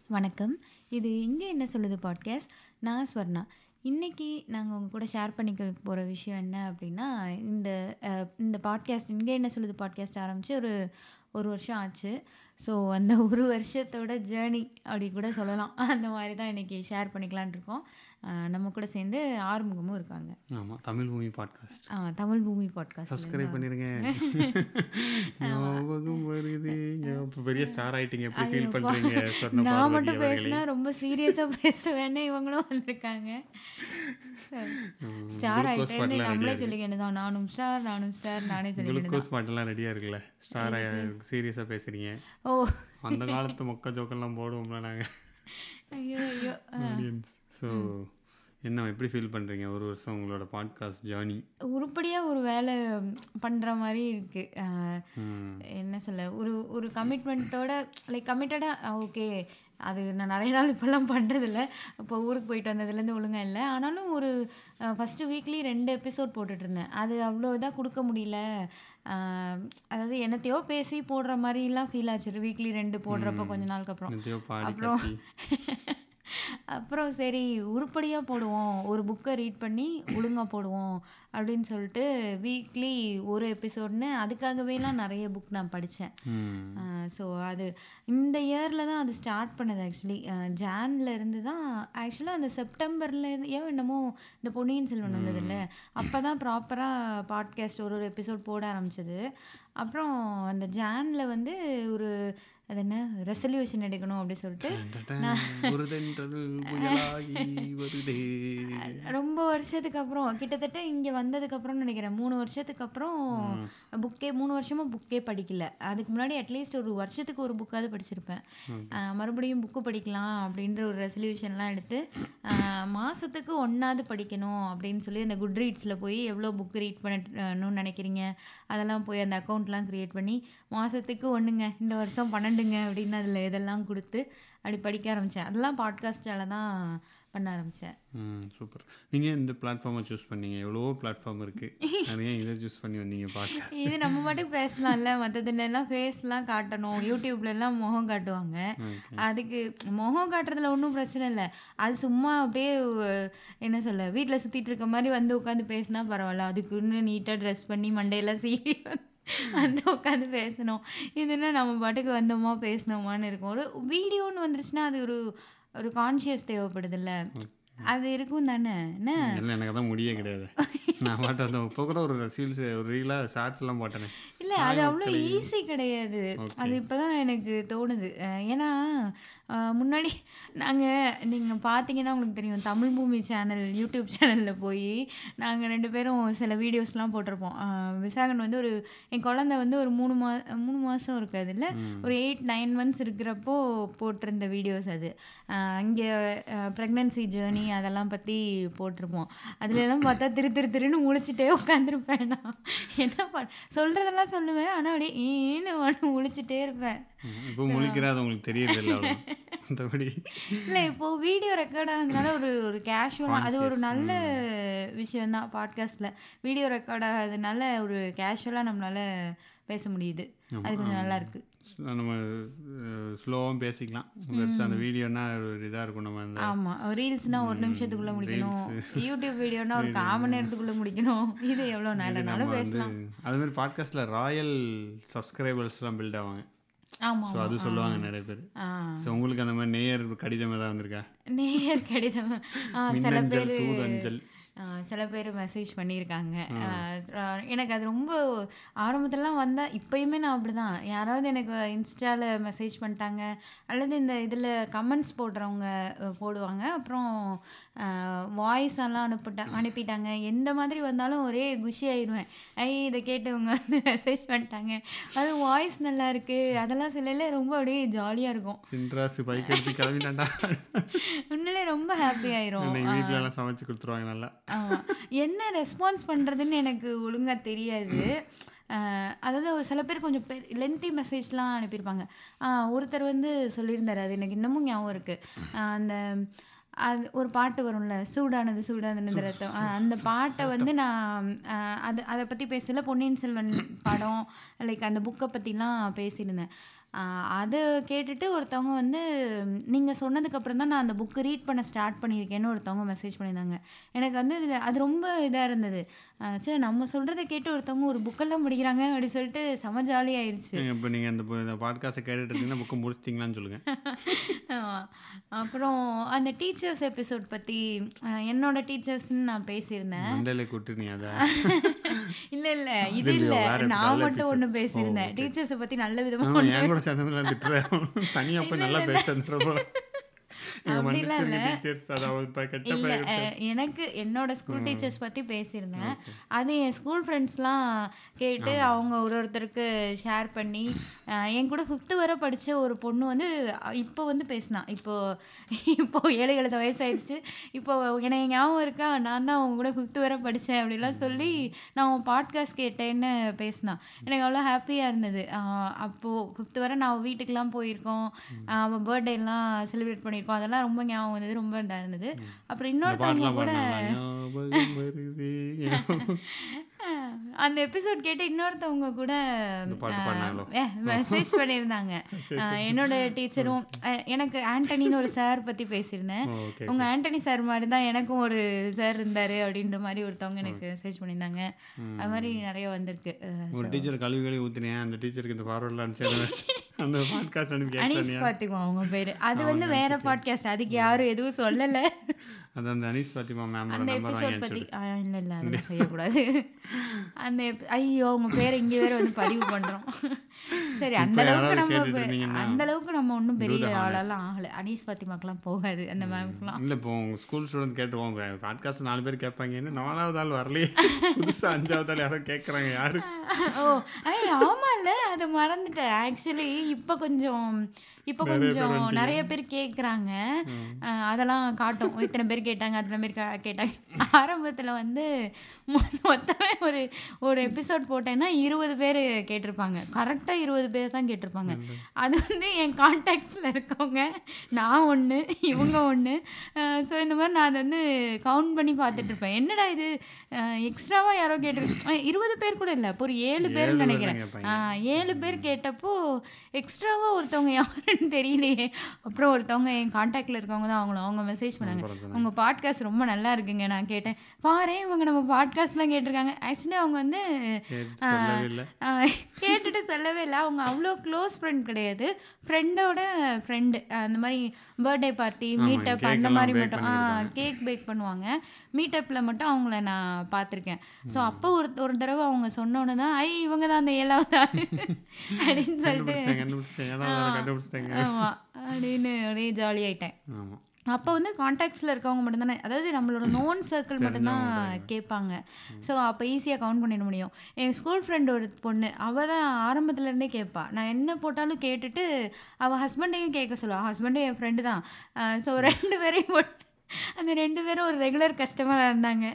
வணக்கம் இது இங்கே என்ன சொல்லுது பாட்காஸ்ட் நான் ஸ்வர்ணா இன்னைக்கு நாங்கள் உங்க கூட ஷேர் பண்ணிக்க போகிற விஷயம் என்ன அப்படின்னா இந்த அஹ், இந்த பாட்காஸ்ட் இங்கே என்ன சொல்லுது பாட்காஸ்ட் ஆரம்பித்து ஒரு ஒரு வருஷம் ஆச்சு ஸோ அந்த ஒரு வருஷத்தோட ஜேர்னி அப்படி கூட சொல்லலாம் அந்த மாதிரி தான் இன்னைக்கு ஷேர் பண்ணிக்கலான் இருக்கோம் அஹ், நம்ம கூட சேர்ந்து ஆறுமுகமும் இருக்காங்க ஆமாம் தமிழ் பூமி பாட்காஸ்ட் அஹ், தமிழ் பூமி பாட்காஸ்ட் சப்ஸ்கிரைப் பண்ணிருங்க ஞாபகம் வருது இப்போ பெரிய ஸ்டார் ஆயிட்டீங்க எப்படி ஃபீல் பண்றீங்க சொர்ண நான் பார்வதி மட்டும் அவர்களே பேசினா ரொம்ப சீரியஸாக பேசுவேன்னு இவங்களும் வந்திருக்காங்க ஸ்டார் குளுக்கோஸ் ஆகிட்டேன்னு பாட்டெல்லாம் நம்மளே ரெடியா சொல்லிக்க வேண்டியதான் நானும் ஸ்டார் நானும் ஸ்டார் நானே சொல்லிக்க வேண்டியதான் குளுக்கோஸ் பாட்டெல்லாம் ரெடியா இருக்குல்ல ஸ்டார் சீரியஸாக பேசுறீங்க ஓ அந்த காலத்து மொக்க ஜோக்கெல்லாம் போடுவோம்ல நாங்கள் ஐயோ ஐயோ ஆடியன்ஸ் ஸோ என்ன எப்படி ஃபீல் பண்றீங்க ஒரு வருஷம் உங்களோட பாட்காஸ்ட் ஜேர்னி உருப்படியாக ஒரு வேலை பண்ணுற மாதிரி இருக்குது என்ன சொல்ல ஒரு ஒரு கமிட்மெண்ட்டோட லைக் கமிட்டடாக ஓகே அது நான் நிறைய நாள் இப்போல்லாம் பண்ணுறதில்ல இப்போ ஊருக்கு போயிட்டு வந்ததுலேருந்து ஒழுங்காக இல்லை ஆனாலும் ஒரு ஃபஸ்ட்டு வீக்லி ரெண்டு எபிசோட் போட்டுட்டு இருந்தேன் அது அவ்வளோ இதாக கொடுக்க முடியல அஹ், அதாவது என்னத்தையோ பேசி போடுற மாதிரிலாம் ஃபீல் ஆச்சு வீக்லி ரெண்டு போடுறப்ப கொஞ்ச நாளுக்கு அப்புறம் என்னத்தையோ பாடி அப்புறம் கத்தி அப்புறம் சரி உருப்படியாக போடுவோம் ஒரு புக்கை ரீட் பண்ணி ஒழுங்காக போடுவோம் அப்படின்னு சொல்லிட்டு வீக்லி ஒரு எபிசோட்னு அதுக்காகவேலாம் நிறைய புக் நான் படித்தேன் ம் ஸோ அது இந்த இயரில் தான் அது ஸ்டார்ட் பண்ணது ஆக்சுவலி ஜான்ல இருந்து தான் ஆக்சுவலாக அந்த செப்டம்பர்ல ஏன் என்னமோ இந்த பொன்னியின் செல்வன் வந்ததில்ல அப்போ தான் ப்ராப்பராக பாட்காஸ்ட் ஒரு ஒரு எபிசோட் போட ஆரம்பிச்சது அப்புறம் அந்த ஜான்ல வந்து ஒரு அது என்ன ரெசல்யூஷன் எடுக்கணும் அப்படி சொல்லிட்டு ஒரு தென்றல் புயலாகி வருதே ரொம்ப வருஷத்துக்கு அப்புறம் கிட்டத்தட்ட இங்கே வந்ததுக்கு அப்புறம் நினைக்கிறேன் மூணு வருஷத்துக்கு அப்புறம் புக்கே மூணு வருஷமா புக்கே படிக்கல அதுக்கு முன்னாடி அட்லீஸ்ட் ஒரு வருஷத்துக்கு ஒரு புக்காவது படிச்சிருப்பேன் ஆஹ் மறுபடியும் புக்கு படிக்கலாம் அப்படின்ற ஒரு ரெசல்யூஷன்லாம் எடுத்து ஆஹ் மாசத்துக்கு ஒன்றாவது படிக்கணும் அப்படின்னு சொல்லி அந்த குட் ரீட்ஸில் போய் எவ்வளோ புக் ரீட் பண்ணணும்னு நினைக்கிறீங்க அதெல்லாம் போய் அந்த அக்கௌண்ட்லாம் க்ரியேட் பண்ணி மாதத்துக்கு ஒன்றுங்க இந்த வருஷம் பன்னெண்டுங்க அப்படின்னு அதில் இதெல்லாம் கொடுத்து அப்படி படிக்க ஆரம்பித்தேன் அதெல்லாம் பாட்காஸ்டால தான் பண்ண ஆரம்பித்தேன் ம் சூப்பர் நீங்கள் இந்த பிளாட்ஃபார்மை சூஸ் பண்ணீங்க எவ்வளவோ பிளாட்ஃபார்ம் இருக்குது நிறைய இதை சூஸ் பண்ணி வந்தீங்க பாட்காஸ்ட் இது நம்ம பாட்டுக்கு பேசலாம்ல மற்றதுல எல்லாம் ஃபேஸ்லாம் காட்டணும் யூடியூப்ல எல்லாம் முகம் காட்டுவாங்க அதுக்கு முகம் காட்டுறதுல ஒன்றும் பிரச்சனை இல்லை அது சும்மா அப்படியே அஹ், என்ன சொல்ல வீட்டில் சுற்றிட்டு இருக்க மாதிரி வந்து உட்காந்து பேசினா பரவாயில்ல அதுக்குன்னு நீட்டாக ட்ரெஸ் பண்ணி மண்டையெல்லாம் சீவி வந்து உட்காந்து பேசணும் இதுன்னா நம்ம பாட்டுக்கு வந்தோமா பேசினோமான்னு இருக்கும் ஒரு வீடியோன்னு வந்துருச்சுன்னா அது ஒரு ஒரு கான்ஷியஸ் தேவைப்படுதுல்ல அது இருக்கும் தானே என்ன இல்லை எனக்கு அதான் முடியே கிடையாது நான் பாட்டு அந்த இப்போ கூட ஒரு ரீல்ஸ் ஒரு ரீலாக ஷார்ட்ஸ் எல்லாம் போட்டேனே இல்லை அது அவ்வளோ ஈஸி கிடையாது அது இப்போதான் எனக்கு தோணுது அஹ் ஏன்னா அஹ் முன்னாடி நாங்கள் நீங்கள் பார்த்தீங்கன்னா உங்களுக்கு தெரியும் தமிழ் பூமி சேனல் யூடியூப் சேனலில் போய் நாங்கள் ரெண்டு பேரும் சில வீடியோஸ்லாம் போட்டிருப்போம் அஹ் விசாகன் வந்து ஒரு என் குழந்தை வந்து ஒரு மூணு மா மூணு மாதம் இருக்காது இல்லை ஒரு எயிட் நைன் மந்த்ஸ் இருக்கிறப்போ போட்டிருந்த வீடியோஸ் அது இங்கே ப்ரெக்னன்சி ஜேர்னி அதெல்லாம் பற்றி போட்டிருப்போம் அதுல எல்லாம் பார்த்தா திரு திரு திருன்னு முழிச்சிட்டே உட்காந்துருப்பேன் நான் என்ன பண்ண சொல்கிறதெல்லாம் சொல்லுவேன் ஆனால் அப்படியே ஏன்னு ஒன்று முழிச்சிட்டே இருப்பேன் இப்போ முழிக்கிறது அது உங்களுக்கு தெரியறது இல்லை அவ்வளோ மற்றபடி இல்லை இப்போ வீடியோ ரெக்கார்ட் ஆகுதுனால ஒரு ஒரு கேஷுவலாக அது ஒரு நல்ல விஷயம் தான் பாட்காஸ்ட்டில் வீடியோ ரெக்கார்ட் ஆகாதனால ஒரு கேஷுவலாக நம்மளால பேச முடியுது அது கொஞ்சம் நல்லா இருக்கு நம்ம ஸ்லோவாகவும் பேசிக்கலாம் பெருசாக அந்த வீடியோனா ஒரு இதாக இருக்கும் நம்ம அந்த ஆமாம் ரீல்ஸ்னா ஒரு நிமிஷத்துக்குள்ளே முடிக்கணும் யூடியூப் வீடியோனா ஒரு கால் மணி நேரத்துக்குள்ளே முடிக்கணும் இது எவ்வளோ நேரம்னாலும் நம்ம வந்து பேசலாம் அது மாதிரி பாட்காஸ்ட்டில் ராயல் சப்ஸ்கிரைபர்ஸ்லாம் பில்ட் ஆவாங்க ஆமாம் ஸோ அது சொல்லுவாங்க நிறைய பேர் ஆ ஸோ உங்களுக்கு அந்த மாதிரி நேயர் கடிதம் ஏதாவது வந்திருக்கா நேயர் கடிதம் ஆ, சில மின்னஞ்சல் பேர் தூதஞ்சல் சில பேர் மெசேஜ் பண்ணியிருக்காங்க ஆ, எனக்கு அது ரொம்ப ஆரம்பத்துலலாம் வந்தால் இப்போயுமே நான் அப்படி தான் யாராவது எனக்கு இன்ஸ்டாவில் மெசேஜ் பண்ணிட்டாங்க அல்லது இந்த இதில் கமெண்ட்ஸ் போடுறவங்க அ, போடுவாங்க அப்புறம் வாய்ஸ் எல்லாம் அனுப்பிட்டா அனுப்பிட்டாங்க எந்த மாதிரி வந்தாலும் ஒரே குஷி ஆயிடுவேன் ஐ இதை கேட்டவங்க வந்து மெசேஜ் பண்ணிட்டாங்க அது வாய்ஸ் நல்லா இருக்கு அதெல்லாம் சொல்லல ரொம்ப அப்படியே ஜாலியாக இருக்கும் சின்ராசு பைக் எடுத்து கிளம்பிட்டாண்டா உண்மையிலே ரொம்ப ஹாப்பி ஆயிரும் இன்னைக்கு வீட்டில எல்லாம் சமைச்சு கொடுத்துருவாங்க நல்லா ஆமா. என்ன ரெஸ்பான்ஸ் பண்ணுறதுன்னு எனக்கு ஒழுங்காக தெரியாது அஹ் அதாவது ஒரு சில பேர் கொஞ்சம் பெ லென்த்தி மெசேஜ்லாம் அனுப்பியிருப்பாங்க ஆஹ் ஒருத்தர் வந்து சொல்லியிருந்தாரு அது எனக்கு இன்னமும் ஞாபகம் இருக்குது அந்த அது ஒரு பாட்டு வரும்ல சூடானது சூடானது ரத்தம் ஆஹ் அந்த பாட்டை வந்து நான் ஆஹ் அது அதை பற்றி பேசல பொன்னியின் செல்வன் படம் லைக் அந்த புக்கை பற்றிலாம் பேசியிருந்தேன் அது கேட்டுட்டு ஒருத்தவங்க வந்து நீங்கள் சொன்னதுக்கப்புறம் தான் நான் அந்த புக்கு ரீட் பண்ண ஸ்டார்ட் பண்ணியிருக்கேன்னு ஒருத்தவங்க மெசேஜ் பண்ணியிருந்தாங்க எனக்கு வந்து இது அது ரொம்ப இதாக இருந்தது ஆஹ் சரி நம்ம சொல்கிறத கேட்டு ஒருத்தவங்க ஒரு புக்கெல்லாம் படிக்கிறாங்க அப்படி சொல்லிட்டு செம ஜாலி ஆயிடுச்சு இப்போ நீங்கள் அந்த பாட்காஸ்ட்டை கேட்டுட்டு இருந்தீங்கன்னா புக்கு முடிச்சிட்டிங்களான்னு சொல்லுங்கள் ஆமா. அப்புறம் அந்த டீச்சர்ஸ் எபிசோட் பற்றி என்னோட டீச்சர்ஸ்ன்னு நான் பேசியிருந்தேன் மண்டையில கூட்டு நீ அதை இல்ல இல்ல இது இல்லையோ, இல்ல வேற நான் நல்ல மட்டும் ஒண்ணு episode. பேசியிருந்தேன் ஓ, okay. டீச்சர்ஸை பத்தி நல்ல விதமா ஆமா, ஒண்ணு என் கூட சேர்ந்தவங்கள திட்டுறேன் தனியாக போய் நல்லா பேச தந்துடுற போல எங்கள் அப்படிலாம் மன்னிச்சிருக்க இல்ல. டீச்சர்ஸ் அதாவது இப்போ கெட்ட இல்ல பயிர் அஹ், எனக்கு என்னோட ஸ்கூல் டீச்சர்ஸ் பத்தி பேசியிருந்தேன் அது என் ஸ்கூல் ஃப்ரெண்ட்ஸ்லாம் கேட்டு அவங்க ஒரு ஒருத்தருக்கு ஷேர் பண்ணி அஹ், என் கூட ஃபிஃப்த்து வரை படிச்ச ஒரு பொண்ணு வந்து அஹ், இப்போ வந்து பேசினா இப்போ இப்போ ஏழு எழுத வயசாயிடுச்சு இப்போ எனக்கு ஞாபகம் இருக்கா நான் தான் அவங்க கூட ஃபிஃப்த்து வரை படித்தேன் அப்படிலாம் சொல்லி நான் உன் பாட்காஸ்ட் கேட்டேன்னு பேசினான் எனக்கு அவ்வளோ ஹாப்பியாக இருந்தது அஹ், அப்போது ஃபிஃப்த்து வரை நான் அவ வீட்டுக்கெலாம் போயிருக்கோம் அஹ், அவன் பர்த்டேலாம் செலிப்ரேட் பண்ணியிருக்கோம் அதெல்லாம் ரொம்ப ஞாபகம் வந்தது ரொம்ப இதாக இருந்தது அப்புறம் இந்த இன்னொருத்தவங்க பாட்டெலாம் கூட பாடினாங்களா ஞாபகம் வருதே ஞாபகம். அந்த எபிசோட் கேட்டு இன்னொருத்தவங்க கூட இந்த பாட்டு பாடினாங்களோ? மெசேஜ் பண்ணியிருந்தாங்க அஹ், என்னோட டீச்சரும் அஹ், எனக்கு ஆண்டனின்னு ஒரு சார் பற்றி பேசியிருந்தேன் ஓ, okay, உங்க ஆண்டனி சார் மாதிரி தான் எனக்கும் ஒரு சார் இருந்தாரு அப்படின்ற மாதிரி ஒருத்தவங்க எனக்கு மெசேஜ் பண்ணியிருந்தாங்க அது மாதிரி நிறைய வந்திருக்கு அஹ், ஒரு டீச்சர் கழுவி கழுவி ஊத்துனேன் அந்த டீச்சருக்கு இந்த ஃபார்வர்டில் அனுப்பிச்சு அந்த பாட்காஸ்ட் அனுப்பி அனீஸ் கேட்கலாம் பாத்திமா அவங்க பேரு அது வந்து வேற பாட்காஸ்ட் அதுக்கு யாரும் எதுவும் சொல்லல அது அந்த அனீஸ் பாத்திமா மேமோட அந்த நம்பர் எபிசோட் வாங்கி பத்தி அனுப்பிச்சு ஆ, இல்ல இல்ல அதெல்லாம் செய்யக்கூடாது அந்த epi- ஐயோ உங்க பேரை இங்க வேற வந்து பதிவு பண்றோம் சரி அந்த இப்ப அளவுக்கு யாராவது நம்ம கேட்டுட்டு பே- இருந்தீங்கன்னா, அந்த அளவுக்கு நம்ம ஒன்றும் பெரிய do the honors. ஆளெல்லாம் ஆகல அனீஸ் பாத்திமாக்கெல்லாம் போகாது அந்த மேம்க்குலாம் இல்லை இப்போ உங்கள் ஸ்கூல் ஸ்டூடெண்ட் கேட்டுவோம் பாட்காஸ்ட் நாலு பேர் கேட்பாங்க என்ன நாலாவது ஆள் வரலையே புதுசாக அஞ்சாவது ஆள் யாரோ கேட்குறாங்க யாரு ஓ ஐ ஆமால்ல அதை மறந்துட்டேன் ஆக்சுவலி இப்போ கொஞ்சம் இப்போ கொஞ்சம் நிறைய பேர் கேட்குறாங்க அதெல்லாம் காட்டும் இத்தனை பேர் கேட்டாங்க அத்தனை பேர் கா- கேட்டாங்க ஆரம்பத்தில் வந்து மொ- மொத்தமே ஒரு ஒரு எபிசோட் போட்டேன்னா இருபது பேர் கேட்டிருப்பாங்க கரெக்டாக இருபது பேர் தான் கேட்டிருப்பாங்க அது வந்து என் கான்டாக்ட்ஸில் இருக்கவங்க நான் ஒன்று இவங்க ஒன்று ஸோ இந்த மாதிரி நான் அதை வந்து கவுண்ட் பண்ணி பார்த்துட்டு இருப்பேன் என்னடா இது எக்ஸ்ட்ராவாக யாரோ கேட்டிருக்கு இருபது பேர் கூட இல்லை இப்போ ஒரு ஏழு ஏழு பேர்னு பேர் நினைக்கிறேன் தான் கேட்பாங்க. ஆ, ஏழு பேர் கேட்டப்போ எக்ஸ்ட்ராவாக ஒருத்தவங்க யாருன்னு தெரியலையே அப்புறம் ஒருத்தவங்க என் காண்டாக்டில் இருக்கவங்க தான் அவங்களும் அவங்க மெசேஜ் பண்ணாங்க அப்புறம் சொன்னாங்க. உங்கள் பாட்காஸ்ட் ரொம்ப நல்லா இருக்குங்க நான் கேட்டேன் பாரு இவங்க நம்ம பாட்காஸ்ட்லாம் கேட்டிருக்காங்க ஆக்சுவலி அவங்க வந்து கேட்டு சொல்லவே இல்லை ஆ, கேட்டுட்டு சொல்லவே இல்லை அவங்க அவ்வளோ க்ளோஸ் ஃப்ரெண்ட் கிடையாது ஃப்ரெண்டோட ஃப்ரெண்டு அந்த மாதிரி பர்த்டே பார்ட்டி ஆமா, மீட்டப் cake அந்த எல்லாம் மாதிரி bake மட்டும் பண்ணி கொடுப்பாங்க. கேக் பேக் பண்ணுவாங்க மீட்டப்பில் மட்டும் அவங்கள நான் பார்த்துருக்கேன் ஸோ அப்போ ஒரு ஒரு தடவை அவங்க சொன்னோன்னு தான் ஐ இவங்க தான் அந்த ஏழாவது ஆளு அப்படின்னு சொல்லிட்டு கண்டுபிடிச்சிட்டாங்க கண்டுபிடிச்சிட்டாங்க ஏழாவது ஆளை கண்டுபிடிச்சிட்டாங்க ஆமாம் அப்படின்னு ஒரே ஜாலி ஆயிட்டேன் ஆமாம் அப்போ வந்து காண்டாக்ட்ஸில் இருக்கவங்க மட்டும்தானே அதாவது நம்மளோட நோன் சர்க்கிள் மட்டும்தான் கேட்பாங்க ஸோ அப்போ ஈஸியாக கவுண்ட் பண்ணிட முடியும் என் ஸ்கூல் ஃப்ரெண்ட் ஒரு பொண்ணு அவள் தான் ஆரம்பத்துல இருந்தே கேட்பா நான் என்ன போட்டாலும் கேட்டுட்டு அவள் ஹஸ்பண்டையும் கேட்க சொல்லுவா ஹஸ்பண்டும் என் ஃப்ரெண்டு தான் ஸோ ரெண்டு பேரையும் போட்டு அந்த ரெண்டு பேரும் ஒரு ரெகுலர் கஸ்டமராக இருந்தாங்க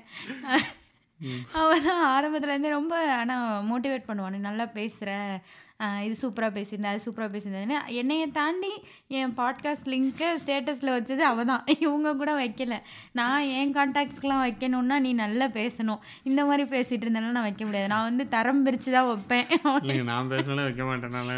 அவள் தான் ஆரம்பத்துலேருந்தே ரொம்ப ஆனால் மோட்டிவேட் பண்ணுவான் நீ நல்லா பேசுகிற இது சூப்பராக பேசியிருந்த அது சூப்பராக பேசியிருந்தேன்னு என்னைய தாண்டி என் பாட்காஸ்ட் லிங்க்கை ஸ்டேட்டஸில் வச்சது அவள் தான் இவங்க கூட வைக்கல நான் என் கான்டாக்ட்ஸ்க்கெலாம் வைக்கணுன்னா நீ நல்லா பேசணும் இந்த மாதிரி பேசிகிட்டு இருந்தேன்னா நான் வைக்க முடியாது நான் வந்து தரம் பிரித்து தான் வைப்பேன் இல்லைங்க நான் பேசலாம் வைக்க மாட்டேன் நல்லா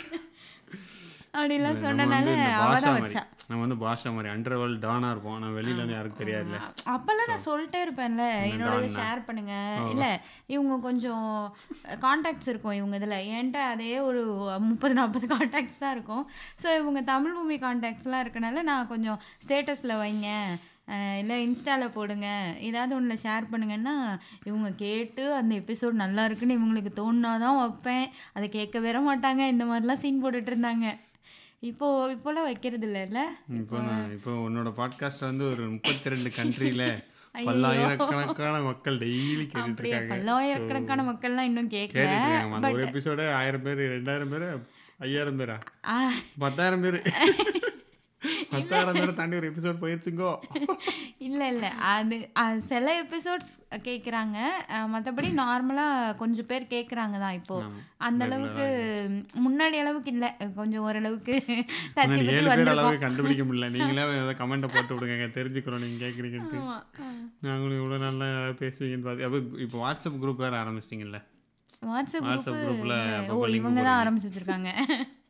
அப்படிலாம் நம்ம சொன்னனால வந்து இந்த அவள் பாஷா தான் மாதிரி வச்சா நம்ம வந்து பாஷா மாதிரி அண்டர் வேர்ல்ட் டானா இருப்போம் நான் வெளியில இருந்து யாருக்கும் தெரியாதுல்ல அப்பெல்லாம் நான் சொல்லிட்டே இருப்பேன்ல என்னோட ஷேர் பண்ணுங்க இல்ல இவங்க கொஞ்சம் காண்டாக்ட்ஸ் இருக்கும் இவங்க இதுல என்கிட்ட அதே ஒரு முப்பது நாற்பது காண்டாக்ட்ஸ் தான் இருக்கும் ஸோ இவங்க தமிழ் பூமி காண்டாக்ட்ஸ்லாம் இருக்கனால நான் கொஞ்சம் ஸ்டேட்டஸில் வைங்க அஹ் இல்லை இன்ஸ்டாவில் போடுங்க ஏதாவது ஒன்றில் ஷேர் பண்ணுங்கன்னா இவங்க கேட்டு அந்த எபிசோட் நல்லா இருக்குன்னு இவங்களுக்கு தோணுனாதான் வைப்பேன் அதை கேட்க வர மாட்டாங்க இந்த மாதிரிலாம் சீன் போட்டுட்டு இருந்தாங்க இப்போ இப்போலாம் வைக்கிறது இல்லைல்ல இப்போ நான் இப்போ உன்னோட பாட்காஸ்ட் வந்து ஒரு முப்பத்தி ரெண்டு கண்ட்ரியில பல்லாயிரக்கணக்கான மக்கள் டெய்லி கேட்டுட்டு அப்படியே இருக்காங்க பல்லாயிரக்கணக்கான மக்கள்லாம் இன்னும் கேட்கல கேட்டுட்டு இருக்காங்க அந்த ஒரு எபிசோட ஆயிரம் பேர் ரெண்டாயிரம் பேர் ஐயாயிரம் பேரா ஆ, பத்தாயிரம் பேர் பத்தாயிரம் பேரை தாண்டி ஒரு எபிசோட் போயிருச்சுங்கோ இல்ல இல்ல அது அது சில எபிசோட்ஸ் கேட்குறாங்க மற்றபடி நார்மலாக கொஞ்சம் பேர் கேட்குறாங்க தான் இப்போ அந்த அளவுக்கு முன்னாடி அளவுக்கு இல்லை கொஞ்சம் ஓரளவுக்கு தத்தி முன்னாடி பத்தி ஏழு பேர் வந்திருக்கோம் அளவு கண்டுபிடிக்க முடியல நீங்களே ஏதாவது கமெண்ட்டை போட்டு விடுங்க தெரிஞ்சுக்கிறோம் நீங்க கேட்குறீங்கன்ட்டு ஆமா. நாங்களும் இவ்வளோ நல்லா பேசுவீங்கன்னு பார்த்து அப்போ இப்போ வாட்ஸ்அப் குரூப் வேறு ஆரம்பிச்சிட்டிங்கல்ல வாட்ஸ்அப் வாட்ஸ்அப் குரூப் குரூப்ல ஓ இவங்க தான் ஆரம்பிச்சு வச்சிருக்காங்க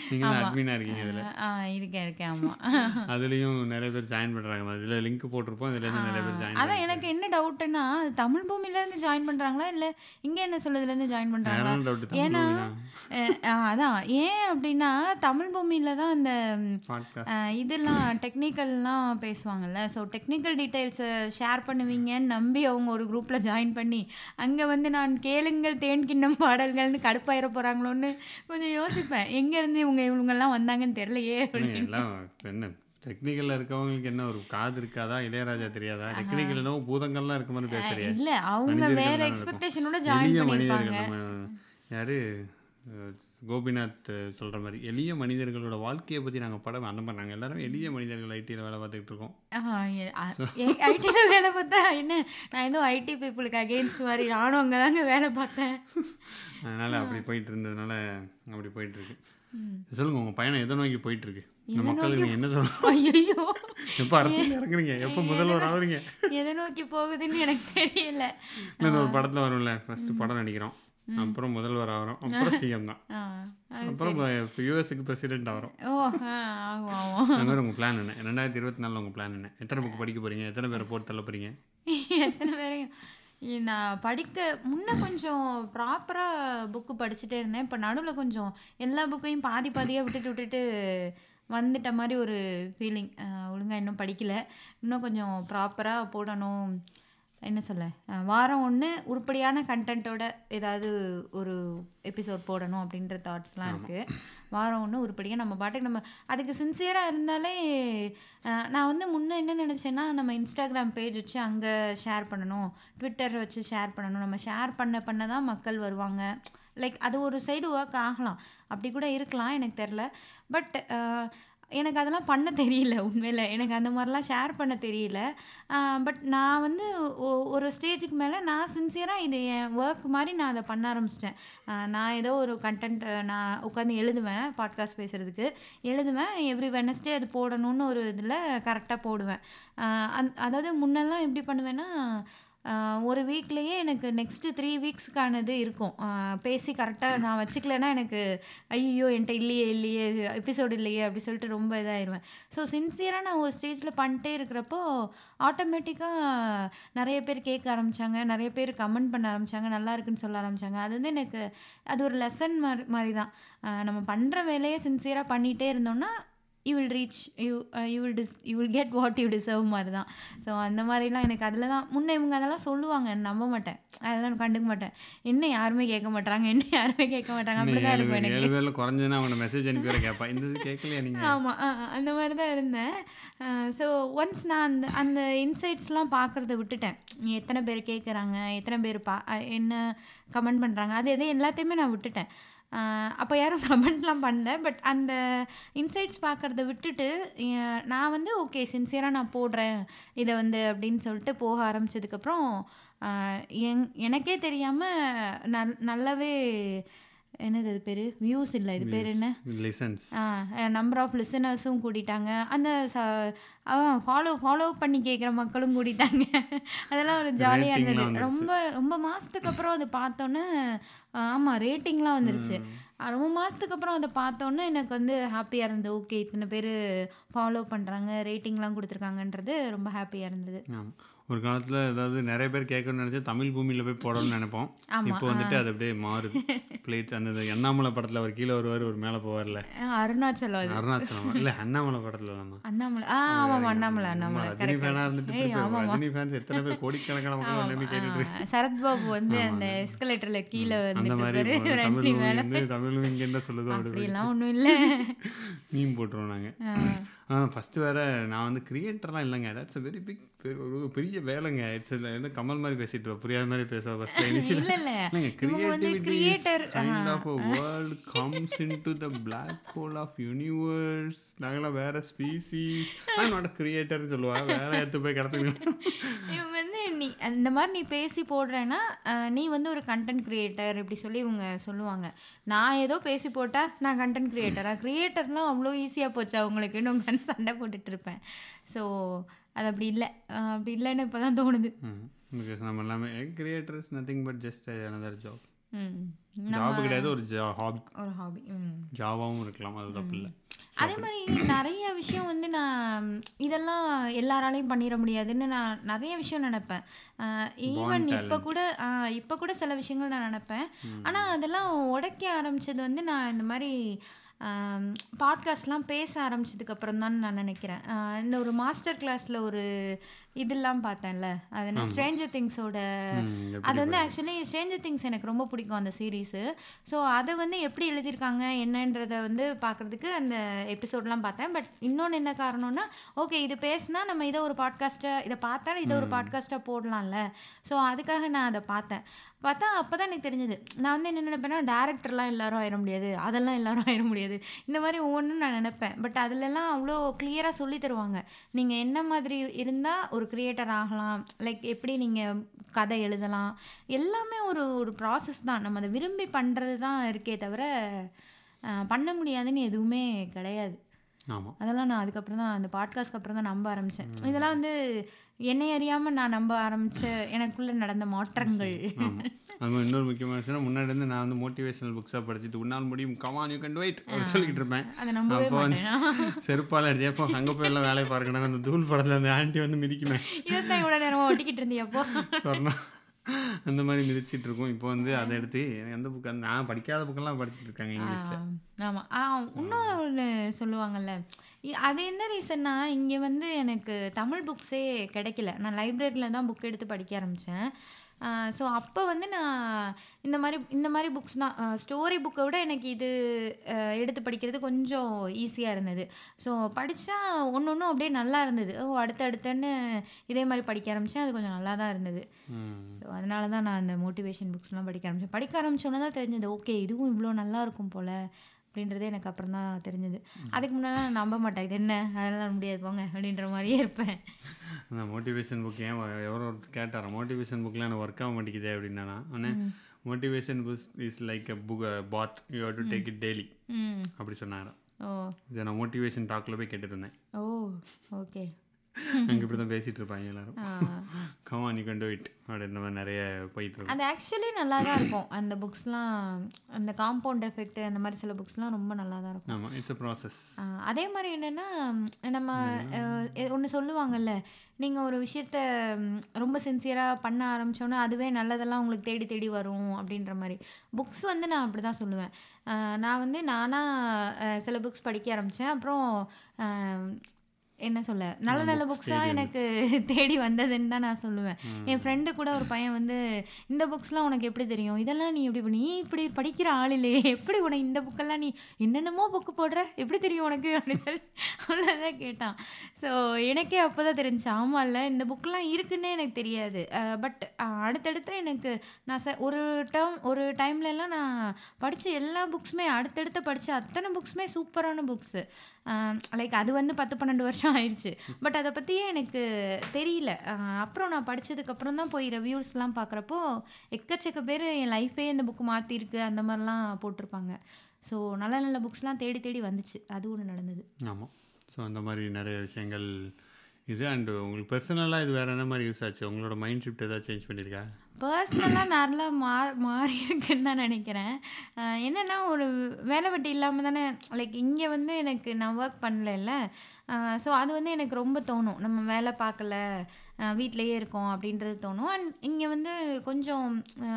நீங்க தான் அட்மினா இருக்கீங்க இதுல ஆ இருக்கேன் இருக்கேன் ஆமா அதுலயும் நிறைய பேர் ஜாயின் பண்றாங்க இதுல லிங்க் போட்டிருப்போம் இதுல இருந்து நிறைய பேர் ஜாயின் அதான் எனக்கு என்ன டவுட்னா தமிழ் பூமியில இருந்து ஜாயின் பண்றாங்களா இல்ல இங்க என்ன சொல்லுதுல இருந்து ஜாயின் பண்றாங்களா நேரம் டவுட் தான் ஏன்னா அஹ், அஹ், அதான் ஏன் அப்படின்னா தமிழ் பூமியில தான் இந்த ம், பாட்காஸ்ட் அஹ், இதெல்லாம் டெக்னிக்கல்லாம் பேசுவாங்கல்ல ஸோ டெக்னிக்கல் டீட்டெயில்ஸை ஷேர் பண்ணுவீங்கன்னு நம்பி அவங்க ஒரு குரூப்பில் ஜாயின் பண்ணி அங்கே வந்து நான் கேளுங்கள் தேன் கிண்ணம் பாடல்கள்னு கடுப்பாயிர போகிறாங்களோன்னு கொஞ்சம் யோசிப்பேன் எங்கேருந்து இவங்க இவங்கெல்லாம் வந்தாங்கன்னு தெரியலையே அப்படின்னு எல்லாம் என்ன டெக்னிக்கல்ல இருக்கவங்களுக்கு என்ன ஒரு காது இருக்காதா இளையராஜா தெரியாதா டெக்னிக்கல் என்னவோ பூதங்கள்லாம் இருக்க மாதிரி பேசுறியா இல்லை அவங்க மனிதர்கள் வேற தான் எக்ஸ்பெக்டேஷனோட எளிய ஜாயின் மனிதர்கள் பண்ணியிருப்பாங்க நம்ம யாரு அஹ், கோபிநாத் அஹ், சொல்ற மாதிரி எளிய மனிதர்களோட வாழ்க்கையை பத்தி நாங்க படம் அந்த மாதிரி நாங்க எல்லாரும் எளிய மனிதர்கள் ஐடியில் வேலை பார்த்துக்கிட்டு இருக்கோம் ஐடியில் வேலை பார்த்தா என்ன நான் ஏதோ ஐடி பீப்புளுக்கு அகெயின்ஸ்ட் மாதிரி நானும் அங்கே தாங்க வேலை பார்த்தேன் அதனால அப்படி போயிட்டு இருந்ததுனால அப்படி போயிட்டு இருக்கு சொல்லுங்க உங்க பயணம் எதை நோக்கி போயிட்டு இருக்கு இந்த மக்களுக்கு நீங்க என்ன சொல்லணும் ஐயோ எப்போ அரசியல் இறங்குறீங்க எப்போ முதல்வர் ஆகுறீங்க எதை நோக்கி போகுதுன்னு எனக்கு தெரியல இந்த ஒரு படத்துல வரும்ல ஃபர்ஸ்ட் படம் நடிக்கிறோம் அப்புறம் முதல்வர் ஆகிறோம் அப்புறம் சிஎம் தான் ஆ அப்புறம் யூஎஸ்க்கு பிரசிடென்ட் ஆகிறோம் ஓ ஆ ஆகும் ஆகும் அந்த மாதிரி உங்க பிளான் என்ன ரெண்டாயிரத்தி இருபத்தி நாலில் உங்க பிளான் என்ன எத்தனை புக் படிக்க போறீங்க எத்தனை பேரை போட்டு தள்ள போறீங்க எத்தனை பேரையும் இ- நான் படிக்க முன்ன கொஞ்சம் ப்ராப்பராக புக்கு படிச்சுட்டே இருந்தேன் இப்போ நடுவில் கொஞ்சம் எல்லா புக்கையும் பாதி பாதியாக விட்டுட்டு விட்டுட்டு வந்துட்ட மாதிரி ஒரு ஃபீலிங் ஒழுங்காக இன்னும் படிக்கல இன்னும் கொஞ்சம் ப்ராப்பராக போடணும் என்ன சொல்ல அஹ், வாரம் ஒன்று உருப்படியான கண்டென்ட்டோட ஏதாவது ஒரு எபிசோட் போடணும் அப்படின்ற தாட்ஸ்லாம் இருக்குது வாரம் ஒன்று உருப்படியாக நம்ம பாட்டுக்கு நம்ம அதுக்கு சின்சியராக இருந்தாலே அஹ், நான் வந்து முன்ன என்ன நினச்சேன்னா நம்ம இன்ஸ்டாகிராம் பேஜ் வச்சு அங்கே ஷேர் பண்ணணும் ட்விட்டர் வச்சு ஷேர் பண்ணணும் நம்ம ஷேர் பண்ண பண்ண தான் மக்கள் வருவாங்க லைக் அது ஒரு சைடு ஒர்க் ஆகலாம் அப்படி கூட இருக்கலாம் எனக்கு தெரில பட் எனக்கு அதெல்லாம் பண்ண தெரியல உண்மையில் எனக்கு அந்த மாதிரிலாம் ஷேர் பண்ண தெரியல பட் நான் வந்து ஒ- ஒரு ஸ்டேஜுக்கு மேலே நான் சின்சியராக இது என் ஒர்க் மாதிரி நான் அதை பண்ண ஆரம்பிச்சிட்டேன் நான் ஏதோ ஒரு கண்டென்ட் நான் உட்காந்து எழுதுவேன் பாட்காஸ்ட் பேசுகிறதுக்கு எழுதுவேன் எவ்ரி வெனஸ்டே அது போடணும்னு ஒரு இதில் கரெக்டாக போடுவேன் ஆஹ் அந் அதாவது முன்னெல்லாம் எப்படி பண்ணுவேன்னா ஆஹ் ஒரு வீக்லேயே எனக்கு நெக்ஸ்ட்டு த்ரீ வீக்ஸ்க்கானது இருக்கும் ஆஹ் பேசி கரெக்டாக நான் வச்சுக்கலன்னா எனக்கு ஐயோ என்கிட்ட இல்லையே இல்லையே எபிசோடு இல்லையே அப்படி சொல்லிட்டு ரொம்ப இதாயிருவேன் ஸோ சின்சியராக நான் ஒரு ஸ்டேஜில் பண்ணிட்டே இருக்கிறப்போ ஆட்டோமேட்டிக்காக நிறைய பேர் கேட்க ஆரம்பித்தாங்க நிறைய பேர் கமெண்ட் பண்ண ஆரம்பித்தாங்க நல்லா இருக்குன்னு சொல்ல ஆரம்பித்தாங்க அது வந்து எனக்கு அது ஒரு லெசன் மாதிரி மாதிரி தான் ஆஹ் நம்ம பண்ணுற வேலையை சின்சியராக பண்ணிகிட்டே இருந்தோம்னா you will reach you you will dis you will get what you deserve மாதிரி தான் ஸோ அந்த மாதிரிலாம் எனக்கு அதில் தான் முன்னே இவங்க அதெல்லாம் சொல்லுவாங்க நம்ப மாட்டேன் அதெல்லாம் நான் கண்டுக்க மாட்டேன் என்ன யாருமே கேட்க மாட்டாங்க என்ன யாருமே கேட்க மாட்டாங்க அப்படி தான் ஏழு இருக்கும் பேர் எனக்கு ஏழு பேர்ல குறைஞ்சதுன்னா அவனை மெசேஜ் அனுப்பி வர கேட்பான் இந்த இது கேட்கலையா நீங்க ஆமாம் அந்த மாதிரி தான் இருந்தேன் ஸோ ஒன்ஸ் நான் அந்த அந்த இன்சைட்ஸ்லாம் பார்க்குறத விட்டுட்டேன் எத்தனை பேர் கேட்குறாங்க எத்தனை பேர் பா அஹ் என்ன கமெண்ட் பண்ணுறாங்க அது எது எல்லாத்தையுமே நான் விட்டுட்டேன் அப்போ யாரும் கமெண்ட்லாம் பண்ணல பட் அந்த இன்சைட்ஸ் பார்க்குறத விட்டுட்டு எ- நான் வந்து ஓகே சின்சியராக நான் போடுறேன் இதை வந்து அப்படின்னு சொல்லிட்டு போக ஆரம்பிச்சதுக்கப்புறம் எங் எனக்கே தெரியாமல் நல் நல்லாவே என்னது அது பேர் வியூஸ் இல்லை இது பேர் என்ன லிசன்ஸ் நம்பர் ஆஃப் லிசனர்ஸும் கூட்டிட்டாங்க அந்த ஃபாலோ ஃபாலோ பண்ணி கேட்குற மக்களும் கூட்டிட்டாங்க அதெல்லாம் ஒரு ஜாலியாக Ratingலாம் இருந்தது வந்துருச்சு. ரொம்ப ரொம்ப மாதத்துக்கு அப்புறம் அது பார்த்தோன்னே ஆமாம் ரேட்டிங்லாம் வந்துருச்சு அஹ் ரொம்ப மாதத்துக்கு அப்புறம் அதை பார்த்தோன்னே எனக்கு வந்து ஹாப்பியாக இருந்தது ஓகே இத்தனை பேர் ஃபாலோ பண்ணுறாங்க ரேட்டிங்லாம் கொடுத்துருக்காங்கன்றது ரொம்ப ஹாப்பியாக இருந்தது ஆமா ஒரு காலத்துல ஏதாவது நிறைய பேர் கேட்கணும்னு நினைச்சா தமிழ் பூமியில போய் போடணும்னு நினைப்போம் ஆமா, இப்போ வந்துட்டு அது அப்படியே மாறுது பிளேட் அந்த எண்ணாமலை படத்துல அவர் கீழே வருவார் ஒரு மேலே போவார்ல அஹ் அருணாச்சலம் அது அருணாச்சலம் இல்ல அண்ணாமலை படத்துல நம்ம அண்ணாமலை ஆ ஆமாம் அண்ணாமலை அண்ணாமலை ரஜினி கரெக்ட் ஃபேனா இருந்துட்டு ஏய் இப்படி ஆமாம் ரஜினி ஃபேன்ஸ் எத்தனை பேர் கோடிக்கணக்கான மக்கள் நம்பி கேட்டுட்டு இருக்கு. ஆ, சரத்பாபு வந்து அந்த எஸ்கலேட்டர்ல கீழே அந்த வந்துட்டு மாதிரி இருப்பாரு இப்போ ரஜினி தமிழ் மேல வந்து தமிழும் இங்க என்ன சொல்லுதோ அப்படி அப்படிலாம் ஒண்ணும் இல்ல மீன் போட்டுருவோம் நாங்க ஆ, ஆனால் ஃபஸ்ட்டு வேற நான் வந்து கிரியேட்டர்லாம் இல்லைங்க தட்ஸ் வெரி பிக் ஒரு பெரிய வேலைங்க இட்ஸ் வந்து கமல் மாதிரி பேசிட்டு இருப்பேன் புரியாத மாதிரி பேசுவேன் ஃபஸ்ட்டு இனிஷியல் இல்ல இல்ல இல்லைங்க இவங்க வந்து creativity creator, kind of a world comes into the black hole of universe நாங்களாம் வேற ஸ்பீசிஸ் நான் நாட் கிரியேட்டர்னு சொல்லுவாங்க வேலை எடுத்து போய் கிடத்துக்கலாம் இவங்க வந்து நீ இந்த மாதிரி நீ பேசி போடுறேன்னா அஹ், நீ வந்து ஒரு கண்டென்ட் கிரியேட்டர் இப்படி சொல்லி இவங்க சொல்லுவாங்க நான் ஏதோ பேசி போட்டா நான் கண்டென்ட் கிரியேட்டரா கிரியேட்டர்லாம் அவ்வளோ ஈஸியாக போச்சு அவங்களுக்குன்னு உட்காந்து சண்டை போட்டுட்டு இருப்பேன் ஸோ அது அப்படி இல்லை அப்படி இல்லைன்னு இப்போ தான் தோணுது நமக்கு நம்ம எல்லாமே creators nothing but just another job ம் ஜாப் கிடையாது ஒரு ஜா ஹாபி ஒரு ஹாபி ம் ஜாவாவும் இருக்கலாம் அது தப்பு இல்லை அதே மாதிரி நிறைய விஷயம் வந்து நான் இதெல்லாம் எல்லாராலையும் பண்ணிட முடியாதுன்னு நான் நிறைய விஷயம் நினைப்பேன் ஈவன் இப்போ கூட இப்போ கூட சில விஷயங்கள் நான் நினைப்பேன் ஆனால் அதெல்லாம் உடைக்க ஆரம்பிச்சது வந்து நான் இந்த மாதிரி பாட்காஸ்ட்லாம் பேச ஆரம்பிச்சதுக்கு அப்புறம் தான் நான் நினைக்கிறேன் ஆஹ் இந்த ஒரு மாஸ்டர் கிளாஸில் ஒரு இதெல்லாம் பார்த்தேன்ல அது என்ன ஸ்ட்ரேஞ்சர் திங்ஸோட ம், எப்படி அது வந்து ஆக்சுவலி ஸ்ட்ரேஞ்சர் திங்ஸ் எனக்கு ரொம்ப பிடிக்கும் அந்த சீரீஸு ஸோ அதை வந்து எப்படி எழுதியிருக்காங்க என்னன்றதை வந்து பார்க்குறதுக்கு அந்த எபிசோட்லாம் பார்த்தேன் பட் இன்னொன்று என்ன காரணம்னா ஓகே இது பேசுனா நம்ம இதை ஒரு பாட்காஸ்ட்டாக இதை பார்த்தா இதை ஒரு பாட்காஸ்ட்டாக போடலாம்ல ஸோ அதுக்காக நான் அதை பார்த்தேன் பார்த்தா அப்போ தான் எனக்கு தெரிஞ்சது நான் வந்து என்ன நினைப்பேன்னா டேரக்டர்லாம் எல்லாரும் ஆயிட முடியாது அதெல்லாம் எல்லாரும் ஆயிட முடியாது இந்த மாதிரி ஒவ்வொன்றும் நான் நினைப்பேன் பட் அதுலலாம் அவ்வளோ கிளியராக சொல்லி தருவாங்க நீங்கள் என்ன மாதிரி இருந்தால் ஒரு கிரியேட்டர் ஆகலாம் லைக் எப்படி நீங்கள் கதை எழுதலாம் எல்லாமே ஒரு ஒரு ப்ராசஸ் தான் நம்ம அதை விரும்பி பண்ணுறது தான் இருக்கே தவிர அஹ், பண்ண முடியாதுன்னு எதுவுமே கிடையாது ஆமாம் அதெல்லாம் நான் அதுக்கப்புறம் தான் அந்த பாட்காஸ்ட்க்கு அப்புறம் தான் நம்ப ஆரம்பித்தேன் இதெல்லாம் வந்து என்னை அறியாமல் நான் நம்ப ஆரம்பித்த எனக்குள்ளே நடந்த மாற்றங்கள் ஆமாம் அது மாதிரி இன்னொரு முக்கியமான விஷயம் முன்னாடி இருந்து நான் வந்து மோட்டிவேஷனல் புக்ஸாக படிச்சுட்டு உன்னால் முடியும் கமான் யூ கேன் வெயிட் அப்படின்னு சொல்லிக்கிட்டு இருப்பேன் அதை நம்பவே அப்போ வந்து மாட்டேன் செருப்பால் அடிச்சு அப்போ அங்கே போய் எல்லாம் வேலையை பார்க்கணும் அந்த தூள் படத்தில் அந்த ஆண்டி வந்து மிதிக்குமே இதைத்தான் இவ்வளோ நேரமாக ஒட்டிக்கிட்டு இருந்தியப்போ சொன்னா அந்த மாதிரி மிதிச்சிட்டு இருக்கோம் இப்போ வந்து அதை எடுத்து எந்த புக் நான் படிக்காத புக்கெல்லாம் படிச்சுட்டு இருக்காங்க இங்கிலீஷில் ஆமாம் ஆ இன்னும் ஒன்று சொல்லுவாங்கல்ல இ- அது என்ன ரீசன்னா இங்கே வந்து எனக்கு தமிழ் புக்ஸே கிடைக்கல நான் லைப்ரரியில் தான் புக் எடுத்து படிக்க ஆரம்பித்தேன் ஸோ அப்போ வந்து நான் இந்த மாதிரி இந்த மாதிரி புக்ஸ் தான் ஸ்டோரி புக்கை விட எனக்கு இது அஹ், எடுத்து படிக்கிறது கொஞ்சம் ஈஸியாக இருந்தது ஸோ படித்தா ஒன்று ஒன்றும் அப்படியே நல்லா இருந்தது ஓ அடுத்து அடுத்துன்னு இதே மாதிரி படிக்க ஆரம்பித்தேன் அது கொஞ்சம் நல்லா தான் இருந்தது ஸோ அதனால தான் நான் அந்த மோட்டிவேஷன் புக்ஸ்லாம் படிக்க ஆரம்பித்தேன் படிக்க ஆரம்பிச்சோன்னே தான் தெரிஞ்சது ஓகே இதுவும் இவ்வளோ நல்லா இருக்கும் போல் அப்படின்றதே எனக்கு அப்புறம் தான் தெரிஞ்சது அதுக்கு முன்னாடி நான் நம்ப மாட்டேன் இது என்ன அதெல்லாம் முடியாது போங்க அப்படின்ற மாதிரியே இருப்பேன் அந்த மோட்டிவேஷன் புக் ஏன் வ- எவரோ ஒருத்தர் கேட்டாரா மோட்டிவேஷன் புக்லாம் எனக்கு ஒர்க் ஆக மாட்டேங்குதே அப்படின்னா ஆனால் motivation book is like a book that you have to take it daily hmm அப்படி சொன்னாரா ஓ இதை நான் மோட்டிவேஷன் டாக்கில் போய் கேட்டுட்டு இருந்தேன் ஓ ஓகே அங்கே இப்படி தான் பேசிகிட்டு இருப்பாங்க எல்லாரும் ah come on you can do it அப்படின்ற மாதிரி நிறைய போயிட்டு இருக்கும் அது ஆக்சுவலி நல்லா தான் இருக்கும் அந்த புக்ஸ்லாம் அந்த காம்பவுண்ட் எஃபெக்ட் அந்த மாதிரி சில புக்ஸ்லாம் ரொம்ப நல்லா தான் இருக்கும் ஆமாம் இட்ஸ் அ ப்ராசஸ் ஆ, அதே மாதிரி என்னென்னா நம்ம ஒன்று சொல்லுவாங்கல்ல நீங்கள் ஒரு விஷயத்த ம், ரொம்ப சின்சியராக பண்ண ஆரம்பிச்சோன்னே அதுவே நல்லதெல்லாம் உங்களுக்கு தேடி தேடி வரும் அப்படின்ற மாதிரி புக்ஸ் வந்து நான் அப்படி தான் சொல்லுவேன் ஆ, நான் வந்து நானாக சில புக்ஸ் படிக்க ஆரம்பித்தேன் அப்புறம் ஆ, என்ன சொல்ல நல்ல நல்ல புக்ஸாக எனக்கு தேடி வந்ததுன்னு தான் நான் சொல்லுவேன் என் ஃப்ரெண்டு கூட ஒரு பையன் வந்து இந்த புக்ஸ்லாம் உனக்கு எப்படி தெரியும் இதெல்லாம் நீ எப்படி நீ இப்படி படிக்கிற ஆள் இல்லையே எப்படி உனக்கு இந்த புக்கெல்லாம் நீ என்னென்னமோ புக்கு போடுற எப்படி தெரியும் உனக்கு அப்படின்னு சொல்லி அவ்வளோதான் கேட்டான் ஸோ எனக்கே அப்போ தான் தெரிஞ்சு ஆமாம் இல்லை இந்த புக்கெலாம் இருக்குன்னே எனக்கு தெரியாது பட் அடுத்தடுத்து எனக்கு நான் ச ஒரு டேர்ம் ஒரு டைம்லலாம் நான் படித்த எல்லா புக்ஸுமே அடுத்தடுத்து படித்த அத்தனை புக்ஸுமே சூப்பரான புக்ஸு லைக் அது வந்து பத்து பன்னெண்டு வருஷம் ஆயிடுச்சு பட் அதை பற்றியே எனக்கு தெரியல அஹ் அப்புறம் நான் படித்ததுக்கப்புறம் தான் போய் ரிவ்யூஸ்லாம் பார்க்குறப்போ எக்கச்சக்க பேர் என் லைஃபே இந்த புக்கு மாற்றிருக்கு அந்த மாதிரிலாம் போட்டிருப்பாங்க ஸோ நல்ல நல்ல புக்ஸ்லாம் தேடி தேடி வந்துச்சு அது ஒன்று நடந்தது ஆமாம் ஸோ அந்த மாதிரி நிறைய விஷயங்கள் இது அண்டு உங்களுக்கு பர்சனலாக இது வேறு என்ன மாதிரி யூஸ் ஆச்சு உங்களோட மைண்ட் ஷிஃப்ட் ஏதாவது சேஞ்ச் பண்ணியிருக்கா பர்சனலாக நல்லா மா மாறி இருக்குன்னு தான் நினைக்கிறேன் அஹ் என்னன்னா ஒரு வேலை வெட்டி இல்லாமல் தானே லைக் இங்கே வந்து எனக்கு நான் ஒர்க் பண்ணல ஸோ அது வந்து எனக்கு ரொம்ப தோணும் நம்ம வேலை பார்க்கல வீட்டிலையே இருக்கோம் அப்படின்றது தோணும் அண்ட் இங்கே வந்து கொஞ்சம்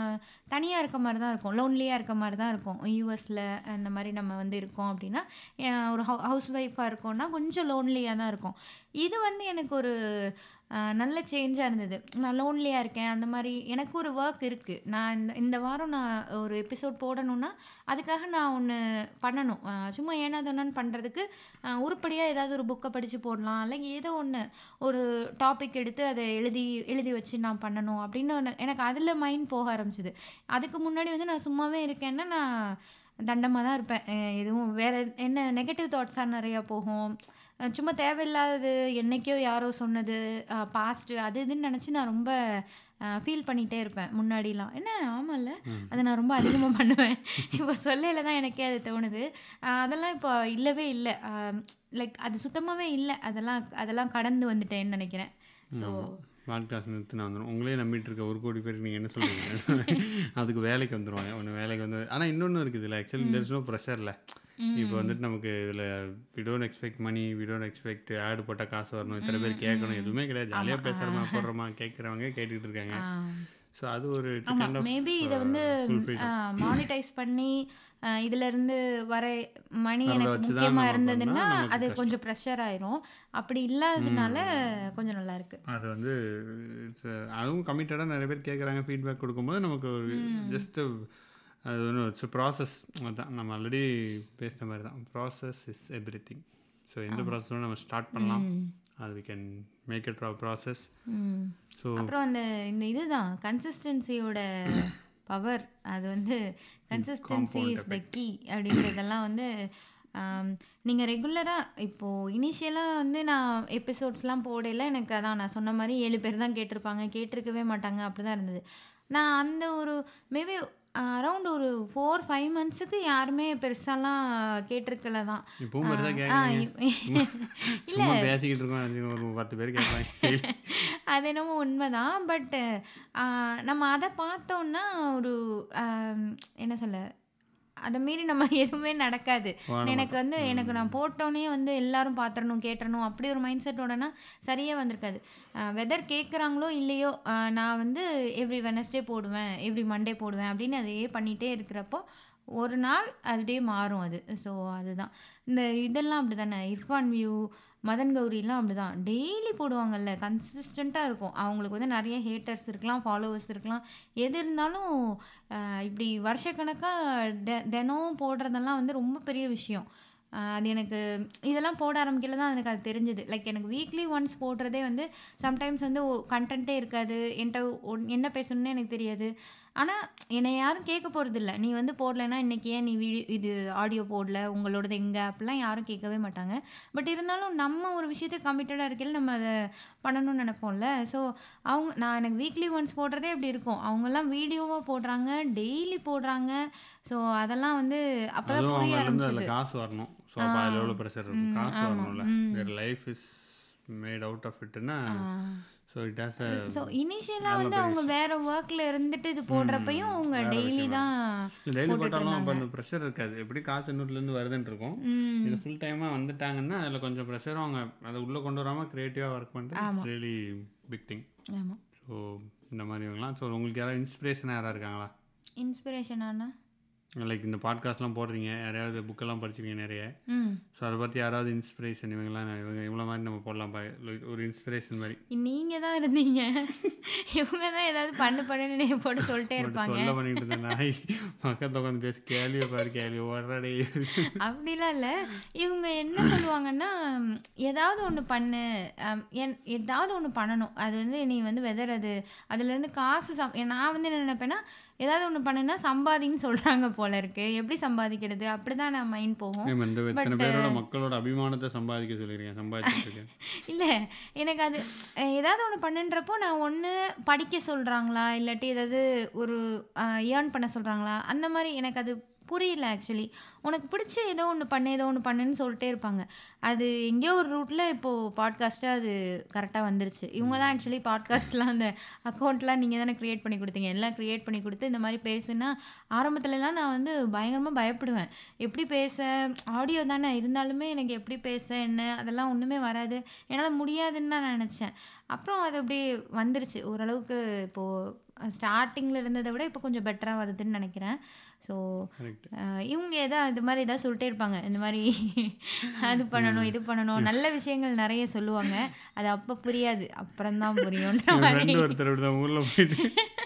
தனியாக இருக்க மாதிரி தான் இருக்கும் லோன்லியாக இருக்க மாதிரி தான் இருக்கும் யூஎஸில் அந்த மாதிரி நம்ம வந்து இருக்கோம் அப்படின்னா அஹ் ஒரு ஹவுஸ் ஒய்ஃபாக இருக்கோம்னா கொஞ்சம் லோன்லியாக தான் இருக்கும் இது வந்து எனக்கு ஒரு அஹ், நல்ல சேஞ்சாக இருந்தது நான் லோன்லியாக இருக்கேன் அந்த மாதிரி எனக்கு ஒரு ஒர்க் இருக்குது நான் இந்த இந்த வாரம் நான் ஒரு எபிசோட் போடணும்னா அதுக்காக நான் ஒன்று பண்ணணும் அஹ், சும்மா ஏனா தானு பண்ணுறதுக்கு உருப்படியாக ஏதாவது ஒரு புக்கை படித்து போடலாம் இல்லை ஏதோ ஒன்று ஒரு டாபிக் எடுத்து அதை எழுதி எழுதி வச்சு நான் பண்ணணும் அப்படின்னு ஒண்ணு- எனக்கு அதில் மைண்ட் போக ஆரம்பிச்சுது அதுக்கு முன்னாடி வந்து நான் சும்மாவே இருக்கேன்னா நான் தண்டமாக தான் இருப்பேன் அஹ் எதுவும் வேற என்ன நெகட்டிவ் தாட்ஸாக நிறையா போகும் அஹ் சும்மா தேவையில்லாதது என்னைக்கோ யாரோ சொன்னது பாஸ்ட்டு அது இதுன்னு நினச்சி நான் ரொம்ப ஃபீல் பண்ணிகிட்டே இருப்பேன் முன்னாடிலாம் என்ன ஆமாம்ல அதை நான் ரொம்ப அதிகமாக பண்ணுவேன் இப்போ சொல்லையில் தான் எனக்கே அது தோணுது அஹ் அதெல்லாம் இப்போ இல்லவே இல்லை லைக் அது சுத்தமாகவே இல்லை அதெல்லாம் அதெல்லாம் கடந்து வந்துட்டேன்னு நினைக்கிறேன் ஸோ பாட்காஸ்ட் நிறுத்தினா வந்துடும் உங்களே நம்பிட்டு இருக்க ஒரு கோடி பேருக்கு நீங்கள் என்ன சொல்றீங்க அதுக்கு வேலைக்கு வந்துருவாங்க ஒன்று வேலைக்கு வந்து ஆனால் இன்னொன்று இருக்குது இல்லை ஆக்சுவலி இந்த நோ ப்ரெஷரில் இப்போ வந்துட்டு நமக்கு இதில் we don't expect money we don't expect ஆடு போட்டால் காசு வரணும் இத்தனை பேர் கேட்கணும் எதுவுமே கிடையாது ஜாலியாக பேசுகிறோமா போடுறோமா கேட்குறவங்க கேட்டுக்கிட்டு இருக்காங்க ஸோ அது ஒரு ஆமா மேபி இதை வந்து மானிட்டைஸ் பண்ணி அஹ், இதுல இருந்து வர மணி எனக்கு வச்சுதான் முக்கியமா நம்ம இருந்ததுன்னா பண்ணா நமக்கு அது கொஞ்சம் ப்ரெஷர் ஆயிரும் அப்படி இல்லாததுனால கொஞ்சம் நல்லா இருக்கு அது வந்து it's a- அதுவும் கமிட்டடாக நிறைய பேர் கேட்குறாங்க ஃபீட்பேக் கொடுக்கும்போது நமக்கு ஒரு ஜஸ்ட் அது ஒன்று இட்ஸ் ப்ராசஸ் அதுதான் நம்ம ஆல்ரெடி பேசின மாதிரி தான் process is everything so எந்த ப்ராசஸும் நம்ம ஸ்டார்ட் பண்ணலாம் அது we can make it process hmm. So அப்புறம் அந்த இந்த இதுதான் கன்சிஸ்டன்சியோட பவர் அது வந்து கன்சிஸ்டன்சி இஸ் த கீ அப்படின்றதெல்லாம் வந்து நீங்கள் ரெகுலராக இப்போது இனிஷியலாக வந்து நான் எபிசோட்ஸ்லாம் போடையில எனக்கு அதான் நான் சொன்ன மாதிரி ஏழு பேர் தான் கேட்டிருப்பாங்க கேட்டிருக்கவே மாட்டாங்க அப்படி தான் இருந்தது நான் அந்த ஒரு மேபி அரௌண்ட் ஒரு ஃபோர் ஃபைவ் மந்த்ஸுக்கு யாருமே பெருசாலாம் கேட்டிருக்கல தான் இப்பவும் மாதிரி தான் ஆ, கேட்குறீங்க இ- சும்மா பேசிக்கிட்டு இருக்கோம் நினைச்சுக்கோ, ஒரு பத்து பேர் கேட்குறாங்க அது என்னமோ உண்மைதான் பட் நம்ம அதை பார்த்தோன்னா ஒரு ஆம், என்ன சொல்ல அதை மீறி நம்ம எதுவுமே நடக்காது எனக்கு வந்து எனக்கு நான் போட்டோன்னே வந்து எல்லாரும் பார்த்துடணும் கேட்டுறணும் அப்படி ஒரு மைண்ட் செட்டோடனா சரியே வந்திருக்காது வெதர் கேட்குறாங்களோ இல்லையோ ஆ, நான் வந்து எவ்ரி வெனஸ்டே போடுவேன் எவ்ரி மண்டே போடுவேன் அப்படின்னு அதையே பண்ணிகிட்டே இருக்கிறப்போ ஒரு நாள் அப்படியே மாறும் அது ஸோ அதுதான் இந்த இதெல்லாம் அப்படி தானே இர்ஃபான் வியூ மதன் கௌரிலாம் அப்படி தான் டெய்லி போடுவாங்கல்ல கன்சிஸ்டண்ட்டாக இருக்கும் அவங்களுக்கு வந்து நிறைய ஹேட்டர்ஸ் இருக்கலாம் ஃபாலோவர்ஸ் இருக்கலாம் எது இருந்தாலும் ஆஹ் இப்படி வருஷக்கணக்காக தெ தினம் போடுறதெல்லாம் வந்து ரொம்ப பெரிய விஷயம் ஆஹ் அது எனக்கு இதெல்லாம் போட ஆரம்பிக்கல தான் எனக்கு அது தெரிஞ்சது லைக் எனக்கு வீக்லி ஒன்ஸ் போடுறதே வந்து சம்டைம்ஸ் வந்து கண்டென்ட்டே இருக்காது என்கிட்ட ஒன்- என்ன பேசணும்னு எனக்கு தெரியாது ஆனால் என்னை யாரும் கேட்க போகிறதில்ல நீ வந்து போடலைன்னா இன்றைக்கி ஏன் நீ வீடியோ இது ஆடியோ போடல உங்களோடது எங்கே அப்படிலாம் யாரும் கேட்கவே மாட்டாங்க பட் இருந்தாலும் நம்ம ஒரு விஷயத்துக்கு கமிட்டடாக இருக்கையில் நம்ம அதை பண்ணணும்னு நினைப்போம்ல ஸோ அவங்க நான் எனக்கு வீக்லி ஒன்ஸ் போடுறதே அப்படி இருக்கும் அவங்கெல்லாம் வீடியோவாக போடுறாங்க டெய்லி போடுறாங்க ஸோ அதெல்லாம் வந்து அப்போ தான் அதுவும் புரிய அவங்க இருந்து ஆரம்பிச்சது அதில் காசு வரணும் ஸோ அப்போ அதில் எவ்வளோ ப்ரெஷர் இருக்கும் காசு வரணும்ல their life is made out of இட்னா so it has a so இனிஷியலாக வந்து அவங்க வேற ஒர்க்கில் இருந்துட்டு இது போடுறப்பையும் அவங்க டெய்லி தான் டெய்லி போட்டாலும் அப்போ அந்த ப்ரெஷர் இருக்காது எப்படி காசு இன்னொருலேருந்து வருதுன்னு இருக்கும் ம், இது ஃபுல் டைமாக வந்துட்டாங்கன்னா அதில் கொஞ்சம் ப்ரெஷரும் அவங்க அதை உள்ளே கொண்டு வராமல் க்ரியேட்டிவாக ஒர்க் பண்ணிட்டு ரியலி பிக் திங் ஆமாம் ஸோ இந்த மாதிரி இவங்கலாம் ஸோ உங்களுக்கு யாராவது இன்ஸ்பிரேஷனாக யாராக இருக்காங்களா இன்ஸ்பிரேஷன் ஆனா லைக் இந்த பாட்காஸ்ட்லாம் போடுறீங்க யாரையாவது புக்கெல்லாம் படிச்சிருக்கீங்க நிறைய ம் ஸோ அதை பற்றி யாராவது இன்ஸ்பிரேஷன் இவங்கெல்லாம் இவங்க இவ்வளோ மாதிரி நம்ம போடலாம் பா- like ஒரு இன்ஸ்பிரேஷன் மாதிரி நீங்க தான் இருந்தீங்க இவங்க தான் ஏதாவது பண்ணு பண்ணுன்னு என்னைய போட்டு சொல்லிட்டே இருப்பாங்க சொல்ல பண்ணிட்டு இருந்த நாய் பக்கத்தில் உட்காந்து பேசி கேள்வியை பாரு கேள்வி ஓடுறாடே அப்படிலாம் இல்லை இவங்க என்ன சொல்லுவாங்கன்னா ம், ஏதாவது ஒன்று பண்ணு அம், என் ஏதாவது ஒன்று பண்ணணும் அது வந்து நீ வந்து வெதர் அது அதுலேருந்து காசு சம் நான் வந்து என்ன நினைப்பேன்னா ஏதாவது ஒன்று பண்ணுனா சம்பாதின்னு சொல்கிறாங்க போல இருக்கு எப்படி சம்பாதிக்கிறது அப்படி தான் நான் மைண்ட் போகும் மேம் இந்த இத்தனை பேரோட மக்களோட அபிமானத்தை சம்பாதிக்க சொல்லியிருக்கேன் சம்பாதிச்சிட்டு இருக்கேன் இல்லை எனக்கு அது அஹ், ஏதாவது ஒன்று பண்ணுன்றப்போ நான் ஒன்று படிக்க சொல்கிறாங்களா இல்லாட்டி ஏதாவது ஒரு ஏர்ன் பண்ண சொல்கிறாங்களா அந்த மாதிரி எனக்கு அது புரியல ஆக்சுவலி உனக்கு பிடிச்ச ஏதோ ஒன்று பண்ணு ஏதோ ஒன்று பண்ணுன்னு சொல்லிட்டே இருப்பாங்க அது எங்கேயோ ஒரு ரூட்டில் இப்போது பாட்காஸ்ட்டாக அது கரெக்டாக வந்துருச்சு இவங்க தான் ஆக்சுவலி பாட்காஸ்ட்லாம் அந்த அக்கௌண்ட்லாம் நீங்கள் தானே க்ரியேட் பண்ணி கொடுத்தீங்க எல்லாம் க்ரியேட் பண்ணி கொடுத்து இந்த மாதிரி பேசுனா ஆரம்பத்துலலாம் நான் வந்து பயங்கரமாக பயப்படுவேன் எப்படி பேச ஆடியோ தானே இருந்தாலுமே எனக்கு எப்படி பேச என்ன அதெல்லாம் ஒன்றுமே வராது என்னால் முடியாதுன்னு தான் நான் நினச்சேன் அப்புறம் அது அப்படியே வந்துருச்சு ஓரளவுக்கு இப்போது ஸ்டார்டிங்கில் இருந்ததை விட இப்போ கொஞ்சம் பெட்டராக வருதுன்னு நினைக்கிறேன் ஸோ கரெக்ட் இவங்க எதாவது இது மாதிரி ஏதாவது சொல்லிட்டே இருப்பாங்க இந்த மாதிரி அது பண்ணணும் இது பண்ணணும் நல்ல விஷயங்கள் நிறைய சொல்லுவாங்க அது அப்போ புரியாது அப்புறம்தான் புரியும்ன்ற என் மாதிரி ஃப்ரெண்டு ஒருத்தர் இப்படி தான் ஊரில் போயிட்டு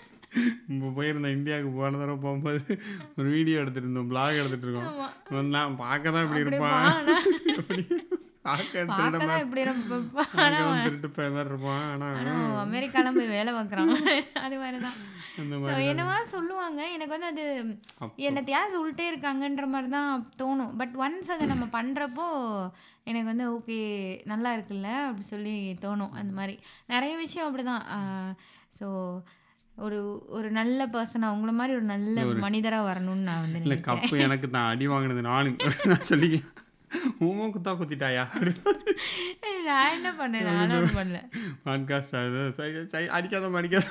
இப்போ போயிருந்தேன் இந்தியாவுக்கு போன தடவை போகும்போது ஒரு வீடியோ எடுத்துட்டு இருந்தோம் பிளாக் எடுத்துட்டு இருக்கோம் நான் பார்க்க தான் இப்படி இருப்பான் எப்படி பார்க்க திருட பார்க்க தான் இப்படி இருப்ப- திருட்டு போய் மாதிரி இருப்பான் ஆனால் ஆனால் அமெரிக்காலாம் போய் வேலை பார்க்குறான் அது மாதிரி தான் அந்த ஸோ என்னவா சொல்லுவாங்க எனக்கு வந்து அது என்னத்தையாவது சொல்லிட்டே இருக்காங்கன்ற மாதிரி தான் தோணும் பட் ஒன்ஸ் அதை நம்ம பண்ணுறப்போ எனக்கு வந்து ஓகே நல்லா இருக்குல்ல அப்படி சொல்லி தோணும் அந்த மாதிரி நிறைய விஷயம் அப்படி தான் ஸோ ஒரு ஒரு நல்ல பர்சனாக உங்களை மாதிரி ஒரு நல்ல மனிதராக வரணும்னு நான் வந்து இல்லை நினைக்கிறேன் கப்பு எனக்கு தான் அடி வாங்கினது நானு நான் சொல்லிக்கலாம் உமா குத்தா குத்திட்டாயா நான் என்ன பண்ணேன் நானும் ஒண்ணும் பண்ணல பாட்காஸ்ட் அடிக்காத அடிக்காத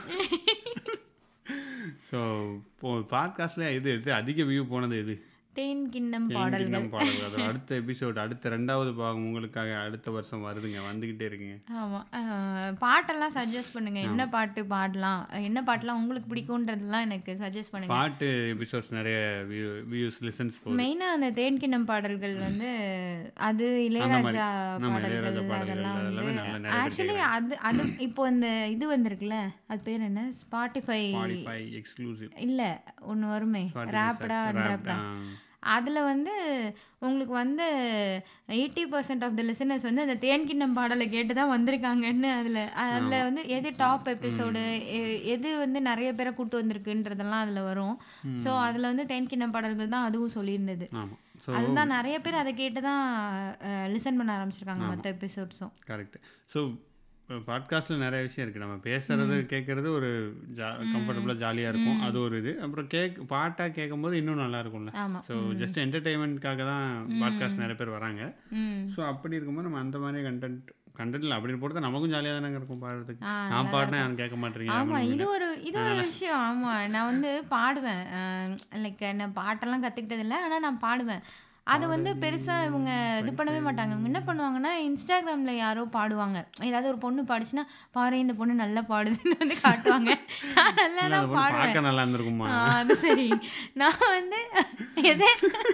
ஸோ இப்போ பாட்காஸ்ட்ல எது எது அதிக வியூ போனது எது தேன் கிண்ணம் பாடல்கள் கிண்ணம் பாடல்கள் அதோட அடுத்த எபிசோட் அடுத்த ரெண்டாவது பாகம் உங்களுக்காக அடுத்த வருஷம் வருதுங்க வந்துகிட்டே இருக்குங்க ஆமா அஹ், பாட்டெல்லாம் சஜஸ்ட் பண்ணுங்க என்ன பாட்டு பாடலாம் என்ன பாட்டெல்லாம் உங்களுக்கு பிடிக்கும்ன்றதெல்லாம் எனக்கு சஜஸ்ட் பண்ணுங்க பாட்டு எபிசோட்ஸ் நிறைய வியூ வியூஸ் லிசன்ஸ் போகுது மெயினா அந்த தேன் கிண்ணம் பாடல்கள் வந்து அது இளையராஜா ஆமா, இளையராஜா பாடல்கள் பாடல்கள் அதெல்லாம் அதெல்லாமே வந்து நல்ல நிறைய பேர் ஆக்சுவலி அது அது இப்போ இந்த இது வந்திருக்குல்ல அது பேர் என்ன ஸ்பாட்டிஃபை ஸ்பாடிஃபை எக்ஸ்க்ளூசிவ் இல்ல ஒன்னு வருமே ரேப்டா அன்ராப்டா அதுல வந்து உங்களுக்கு வந்து eighty percent of the listeners வந்து அந்த தேன் கிண்ணம் பாடலை கேட்டு தான் வந்திருக்காங்கன்னு அதில் அதில் வந்து எது டாப் எபிசோடு எது வந்து நிறைய பேரை கூட்டு வந்திருக்குன்றதெல்லாம் அதில் வரும் ஸோ அதில் வந்து தேன் கிண்ணம் பாடல்கள் தான் அதுவும் சொல்லியிருந்தது ஆமாம் ஸோ அதுதான் நிறைய பேர் அதை கேட்டு தான் லிசன் பண்ண ஆரம்பிச்சிருக்காங்க மற்ற எபிசோட்ஸும் கரெக்ட் ஸோ பாட்காஸ்ட்டில் நிறைய விஷயம் இருக்குது நம்ம பேசுறது கேட்குறது ஒரு ஜா கம்ஃபர்டபுளாக ஜாலியாக இருக்கும் அது ஒரு இது அப்புறம் கேக் பாட்டாக கேட்கும்போது இன்னும் நல்லா இருக்கும்ல ஆமா ஸோ ஜஸ்ட் என்டர்டெயின்மெண்ட்காக தான் பாட்காஸ்ட் நிறைய பேர் வராங்க ம் ஸோ அப்படி இருக்கும்போது நம்ம அந்த மாதிரி கண்டென்ட் கண்டென்ட்ல அப்படி போட்டு நமக்கும் ஜாலியாக தானே இருக்கும் பாடுறதுக்கு ஆ, நான் பாடினா யாரும் கேட்க மாட்டேறீங்க ஆமா இது ஒரு இது ஒரு விஷயம் ஆமா நான் வந்து பாடுவேன் லைக் நான் பாட்டெல்லாம் கத்துக்கிட்டது இல்லை ஆனா நான் பாடுவேன் அது வந்து பெருசா இவங்க இது பண்ணவே மாட்டாங்க இவங்க என்ன பண்ணுவாங்கன்னா இன்ஸ்டாகிராம்ல யாரோ பாடுவாங்க ஏதாவது ஒரு பொண்ணு பாடுச்சுன்னா பாரு இந்த பொண்ணு நல்லா பாடுதுன்னு வந்து காட்டுவாங்க நான் நல்லா அது தான் பொண்ணு பாடுவேன் பார்க்க நல்லா இருந்திருக்குமா ஆ, அது சரி நான் வந்து எதே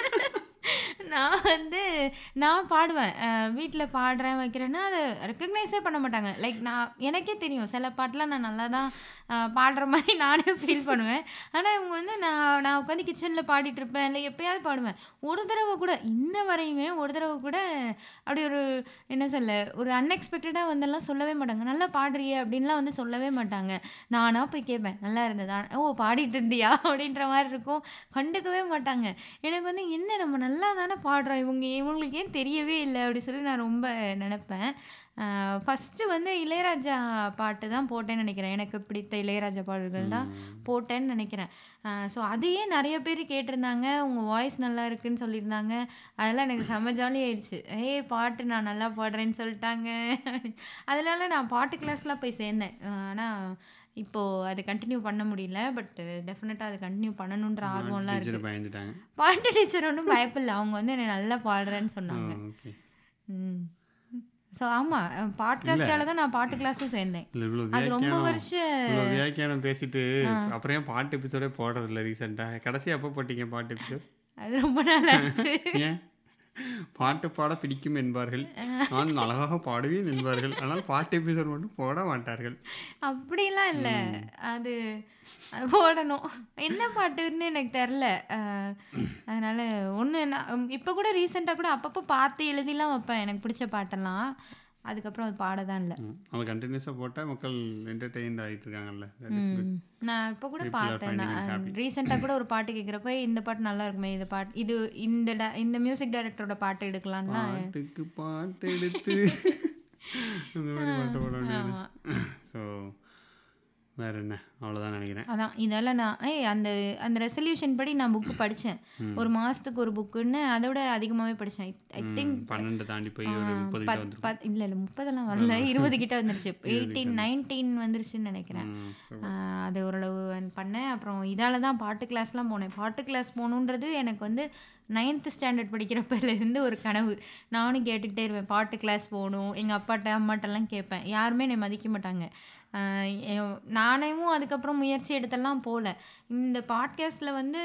நான் வந்து நான் பாடுவேன் வீட்டில் பாடுறேன் வைக்கிறேன்னா அதை ரெக்கக்னைஸே பண்ண மாட்டாங்க லைக் நான் எனக்கே தெரியும் சில பாட்டெலாம் நான் நல்லா தான் அஹ், பாடுற மாதிரி நானே ஃபீல் பண்ணுவேன் ஆனால் இவங்க வந்து நான் நான் உட்காந்து கிச்சனில் பாடிட்டு இருப்பேன் இல்லை எப்பயாவது பாடுவேன் ஒரு தடவை கூட இன்ன வரையுமே ஒரு தடவை கூட அப்படி ஒரு என்ன சொல்ல ஒரு அன்எக்ஸ்பெக்டடாக வந்தெல்லாம் சொல்லவே மாட்டாங்க நல்லா பாடுறியே அப்படின்லாம் வந்து சொல்லவே மாட்டாங்க நானாக போய் கேட்பேன் நல்லா இருந்ததா ஓ பாடிட்டு இருந்தியா அப்படின்ற மாதிரி இருக்கும் கண்டுக்கவே மாட்டாங்க எனக்கு வந்து என்ன நம்ம நல்லா தானே பாடுறோம் இவங்க இவங்களுக்கு ஏன் தெரியவே இல்லை அப்படி சொல்லி நான் ரொம்ப நினப்பேன் ஃபஸ்ட்டு வந்து இளையராஜா பாட்டு தான் போட்டேன்னு நினைக்கிறேன் எனக்கு பிடித்த இளையராஜா பாடல்கள் தான் போட்டேன்னு நினைக்கிறேன் ஸோ அதையே நிறைய பேர் கேட்டிருந்தாங்க உங்கள் வாய்ஸ் நல்லா இருக்குன்னு சொல்லியிருந்தாங்க அதெல்லாம் எனக்கு செம்ம ஜாலி ஆயிடுச்சு ஏய் பாட்டு நான் நல்லா பாடுறேன்னு சொல்லிட்டாங்க அதனால நான் பாட்டு கிளாஸ்லாம் போய் சேர்ந்தேன் ஆனால் இப்போது அது கண்டினியூ பண்ண முடியல பட் டெஃபினட்டாக அது கண்டினியூ பண்ணணுன்ற ஆர்வம்லாம் இருக்குது டீச்சர் பயந்துட்டாங்க பாட்டு டீச்சர் ஒன்றும் பயப்பில்லை அவங்க வந்து என்னை நல்லா பாடுறேன்னு சொன்னாங்க ஓகே ம் ஸோ ஆமாம் பாட்காஸ்டால தான் நான் பாட்டு கிளாஸும் சேர்ந்தேன் இல்லை இவ்வளோ அது ரொம்ப வியாக்கியானம் வருஷம் இவ்வளோ வியாக்கியானம் பேசிட்டு அப்புறம் ஏன் பாட்டு எபிசோடே போடுறதில்ல ரீசெண்டாக கடைசி எப்போ போட்டீங்க பாட்டு எபிசோட் அது ரொம்ப நாள் ஆச்சு ஏன் பாட்டு பாட பிடிக்கும் என்பார்கள் நான் அழகாக பாடுவேன் என்பார்கள் ஆனால் பாட்டு எபிசோட் மட்டும் போட மாட்டார்கள் அப்படிலாம் இல்லை அது அது போடணும் என்ன பாட்டுன்னு எனக்கு தெரில அதனால் ஒன்று நான் இப்போ கூட ரீசெண்டாக கூட அப்பப்போ பார்த்து எழுதிலாம் வைப்பேன் எனக்கு பிடிச்ச பாட்டெல்லாம் அதுக்கப்புறம் அது பாட தான் இல்லை ம். அதை கண்டினியூஸாக போட்டால் மக்கள் என்டர்டெயின்ட் ஆகிட்டு இருக்காங்கல்ல That is good. நான் இப்போ கூட People are பார்த்தேன் finding it நான் happy. ரீசெண்டாக கூட ஒரு பாட்டு கேட்குறப்ப இந்த பாட்டு நல்லா இருக்குமே இந்த பாட்டு இது இந்த ட- இந்த மியூசிக் டைரக்டரோட பாட்டு எடுக்கலாம்னா பாட்டுக்கு பாட்டு எடுத்து அந்த மாதிரி பாட்டு போட வேண்டியது ஸோ வேற என்ன அவ்வளோதான் நினைக்கிறேன் அதான் இதெல்லாம் நான் ஏய் அந்த அந்த ரெசல்யூஷன் படி நான் புக்கு படித்தேன் ஒரு மாதத்துக்கு ஒரு புக்குன்னு அதை விட அதிகமாகவே படித்தேன் ஐ திங்க் பன்னெண்டு தாண்டி போய் ஒரு முப்பது கிட்ட வந்துடும் பத் இல்லை இல்லை முப்பதெல்லாம் வரல இருபது கிட்ட வந்துருச்சு எயிட்டீன் நைன்டீன் வந்துருச்சுன்னு நினைக்கிறேன் ம், so ஆஹ் அது ஓரளவு வந்து பண்ணேன் அப்புறம் இதால தான் பாட்டு கிளாஸ்லாம் போனேன் பாட்டு கிளாஸ் போகணுன்றது எனக்கு வந்து நைன்த்து ஸ்டாண்டர்ட் படிக்கிறப்பலேருந்து ஒரு கனவு நானும் கேட்டுக்கிட்டே இருப்பேன் பாட்டு கிளாஸ் போகணும் எங்கள் அப்பாட்ட அம்மாட்டெல்லாம் கேட்பேன் யாருமே என்னை மதிக்க மாட்டாங்க ஆஹ் எ- நானேவும் அதுக்கப்புறம் முயற்சி எடுத்தெல்லாம் போகல இந்த பாட்காஸ்ட்டில் வந்து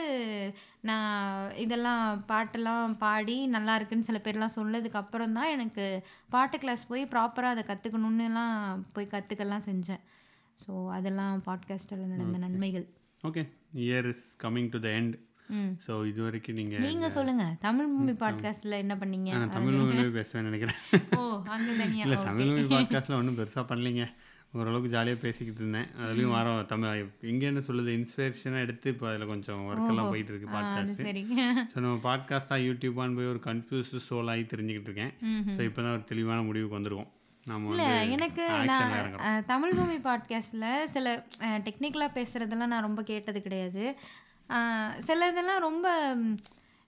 நான் இதெல்லாம் பாட்டெல்லாம் பாடி நல்லா இருக்குன்னு சில பேர்லாம் சொன்னதுக்கு அப்புறம் தான் எனக்கு பாட்டு கிளாஸ் போய் ப்ராப்பராக அதை கற்றுக்கணுன்னுலாம் போய் கற்றுக்கலாம் செஞ்சேன் ஸோ அதெல்லாம் பாட்காஸ்ட்டில் நடந்த நன்மைகள் okay year is coming to the end hmm so இது வரைக்கும் நீங்கள் நீங்க சொல்லுங்க தமிழ் பூமி பாட்காஸ்ட்ல என்ன பண்ணீங்க நான் தமிழ் மொழியிலே பேசுவேன் நினைக்கிறேன் ஓ அங்க தனியா இல்லை தமிழ் மொழி பாட்காஸ்ட்டில் ஒன்றும் பெருசாக பண்ணலைங்க ஓரளவுக்கு ஜாலியாக பேசிக்கிட்டு இருந்தேன் அதுலேயும் வாரம் தமிழ் எங்கே என்ன சொல்லுது இன்ஸ்பிரேஷனாக எடுத்து இப்போ அதில் கொஞ்சம் ஒர்க்கெல்லாம் போயிட்டு இருக்கு அது பாட்காஸ்ட் சரி ஸோ நம்ம பாட்காஸ்ட்டாக யூடியூப்பான்னு போய் ஒரு கன்ஃபியூஸ்டு சோலாகி தெரிஞ்சுக்கிட்டு இருக்கேன் ஸோ இப்போ தான் ஒரு தெளிவான முடிவுக்கு வந்திருக்கோம் நம்ம இல்ல வந்து எனக்கு ஆக்ஷனில் நான் இறங்குறோம் அஹ், தமிழ் பூமி பாட்காஸ்ட்ல சில டெக்னிக்கலாக பேசுறதெல்லாம் நான் ரொம்ப கேட்டது கிடையாது அஹ், சில இதெல்லாம் ரொம்ப ம்,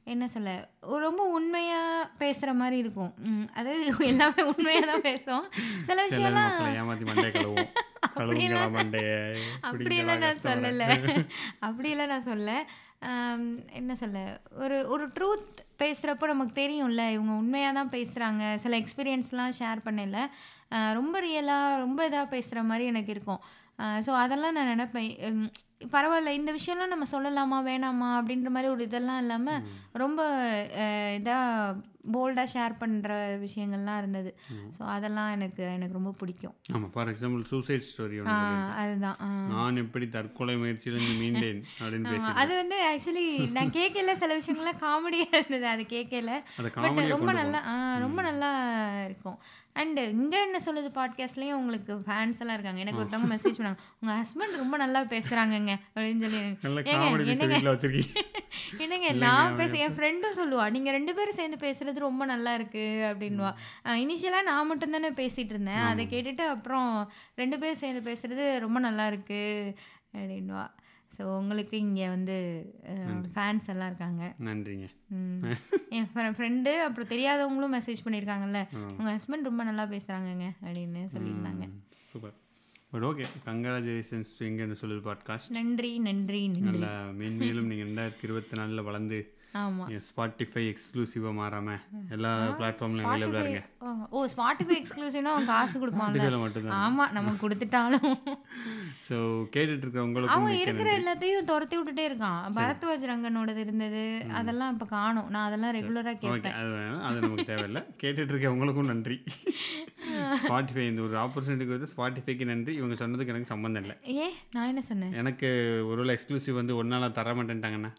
என்ன சொல்ல ஒரு ரொம்ப உண்மையாக பேசுகிற மாதிரி இருக்கும் ம், அதாவது எல்லாமே உண்மையாக தான் பேசுவோம் சில சில விஷயம்லாம் மக்களை ஏமாத்தி மண்டே கழுவோம் கழுவுங்களா மண்டைய அப்படியெல்லாம் நான் சொல்லலை அப்படியெல்லாம் நான் சொல்ல ஆம், என்ன சொல்ல ஒரு ஒரு ட்ரூத் பேசுகிறப்போ நமக்கு தெரியும்ல இவங்க உண்மையாக தான் பேசுகிறாங்க சில எக்ஸ்பீரியன்ஸ்லாம் ஷேர் பண்ணல ஆ, ரொம்ப ரியலாக ரொம்ப இதாக பேசுகிற மாதிரி எனக்கு இருக்கும் ஸோ அதெல்லாம் நான் நினைப்பேன் உம், பரவாயில்ல இந்த விஷயம்லாம் நம்ம சொல்லலாமா வேணாமா அப்படின்ற மாதிரி ஒரு இதெல்லாம் இல்லாமல் ரொம்ப இதாக போல்டாக ஷேர் பண்ணுற விஷயங்கள்லாம் இருந்தது ஸோ அதெல்லாம் எனக்கு எனக்கு ரொம்ப பிடிக்கும் ஆமாம் ஃபார் எக்ஸாம்பிள் சூசைட் ஸ்டோரி ஆ, ஒன்று அதுதான் ஆ. நான் எப்படி தற்கொலை முயற்சியிலிருந்து மீண்டேன் அப்படின்னு ஆமா, பேசி அது வந்து ஆக்சுவலி நான் கேட்கல சில விஷயங்கள்லாம் காமெடியாக இருந்தது அது கேட்கல அதை பட் காமெடியாக ரொம்ப கொண்டு நல்லா ஆ, ரொம்ப நல்லா இருக்கும் அண்டு இங்கே என்ன சொல்லுது பாட்காஸ்ட்லேயும் உங்களுக்கு ஃபேன்ஸ் எல்லாம் இருக்காங்க எனக்கு ஒருத்தவங்க மெசேஜ் பண்ணாங்க உங்கள் ஹஸ்பண்ட் ரொம்ப நல்லா பேசுகிறாங்கங்க அப்படின்னு சொல்லி நல்ல ஏங்க, காமெடி பீஸ் என்னங்க? வீட்டில் வச்சிருக்கீங்க என்னங்க நான் பேச என் ஃப்ரெண்டும் சொல்லுவா நீங்கள் ரெண்டு பேரும் சேர்ந்து பேசுறது ரொம்ப நல்லா இருக்கு அப்படின்வா இனிஷியலாக நான் மட்டும் தானே பேசிட்டு இருந்தேன் அதை கேட்டுட்டு அப்புறம் ரெண்டு பேரும் சேர்ந்து பேசுறது ரொம்ப நல்லா இருக்கு அப்படின்வா ஸோ உங்களுக்கு இங்கே வந்து ஃபேன்ஸ் எல்லாம் இருக்காங்க நன்றிங்க ம். என் ஃப்ரெண்டு அப்புறம் தெரியாதவங்களும் மெசேஜ் பண்ணியிருக்காங்கல்ல உங்கள் ஹஸ்பண்ட் ரொம்ப நல்லா பேசுகிறாங்கங்க அப்படின்னு சொல்லியிருந்தாங்க super but okay congratulations to எங்கன்னு சொல்லுது பாட்காஸ்ட் நன்றி நன்றி நன்றி நல்லா மேன்மேலும் நீங்கள் ரெண்டாயிரத்தி இருபத்தி நாலில் வளர்ந்து ஆமாம் ஸ்பாட்டிஃபை எக்ஸ்க்ளூசிவாக மாறாமல் எல்லா பிளாட்ஃபார்ம்லையும் அவைலபிளாக இருங்க ஓ ஸ்பாட்டிஃபை எக்ஸ்க்ளூசிவ்னா அவன் காசு கொடுப்பான்ல இதுல மட்டும்தான் ஆமாம் நமக்கு கொடுத்துட்டாலும் ஸோ கேட்டுட்டு இருக்க உங்களுக்கும் அவன் மிக்க இருக்கிற எல்லாத்தையும் துரத்தி விட்டுட்டே இருக்கான் பரத்வாஜ் ரங்கனோடது இருந்தது அதெல்லாம் இப்போ காணும் நான் அதெல்லாம் ரெகுலராக ஓகே கேட்பேன் அது வேணும் அது நமக்கு தேவையில்லை கேட்டுட்டு இருக்க உங்களுக்கும் நன்றி ஸ்பாட்டிஃபை இந்த ஒரு ஆப்பர்ச்சுனிட்டிக்கு வந்து ஸ்பாட்டிஃபைக்கு நன்றி இவங்க சொன்னதுக்கு எனக்கு சம்மந்தம் இல்லை ஏ நான் என்ன சொன்னேன் எனக்கு ஒருவேளை எக்ஸ்க்ளூசிவ் வந்து ஒரு நாளாக தர மாட்டேன்ட்டாங்கண்ணா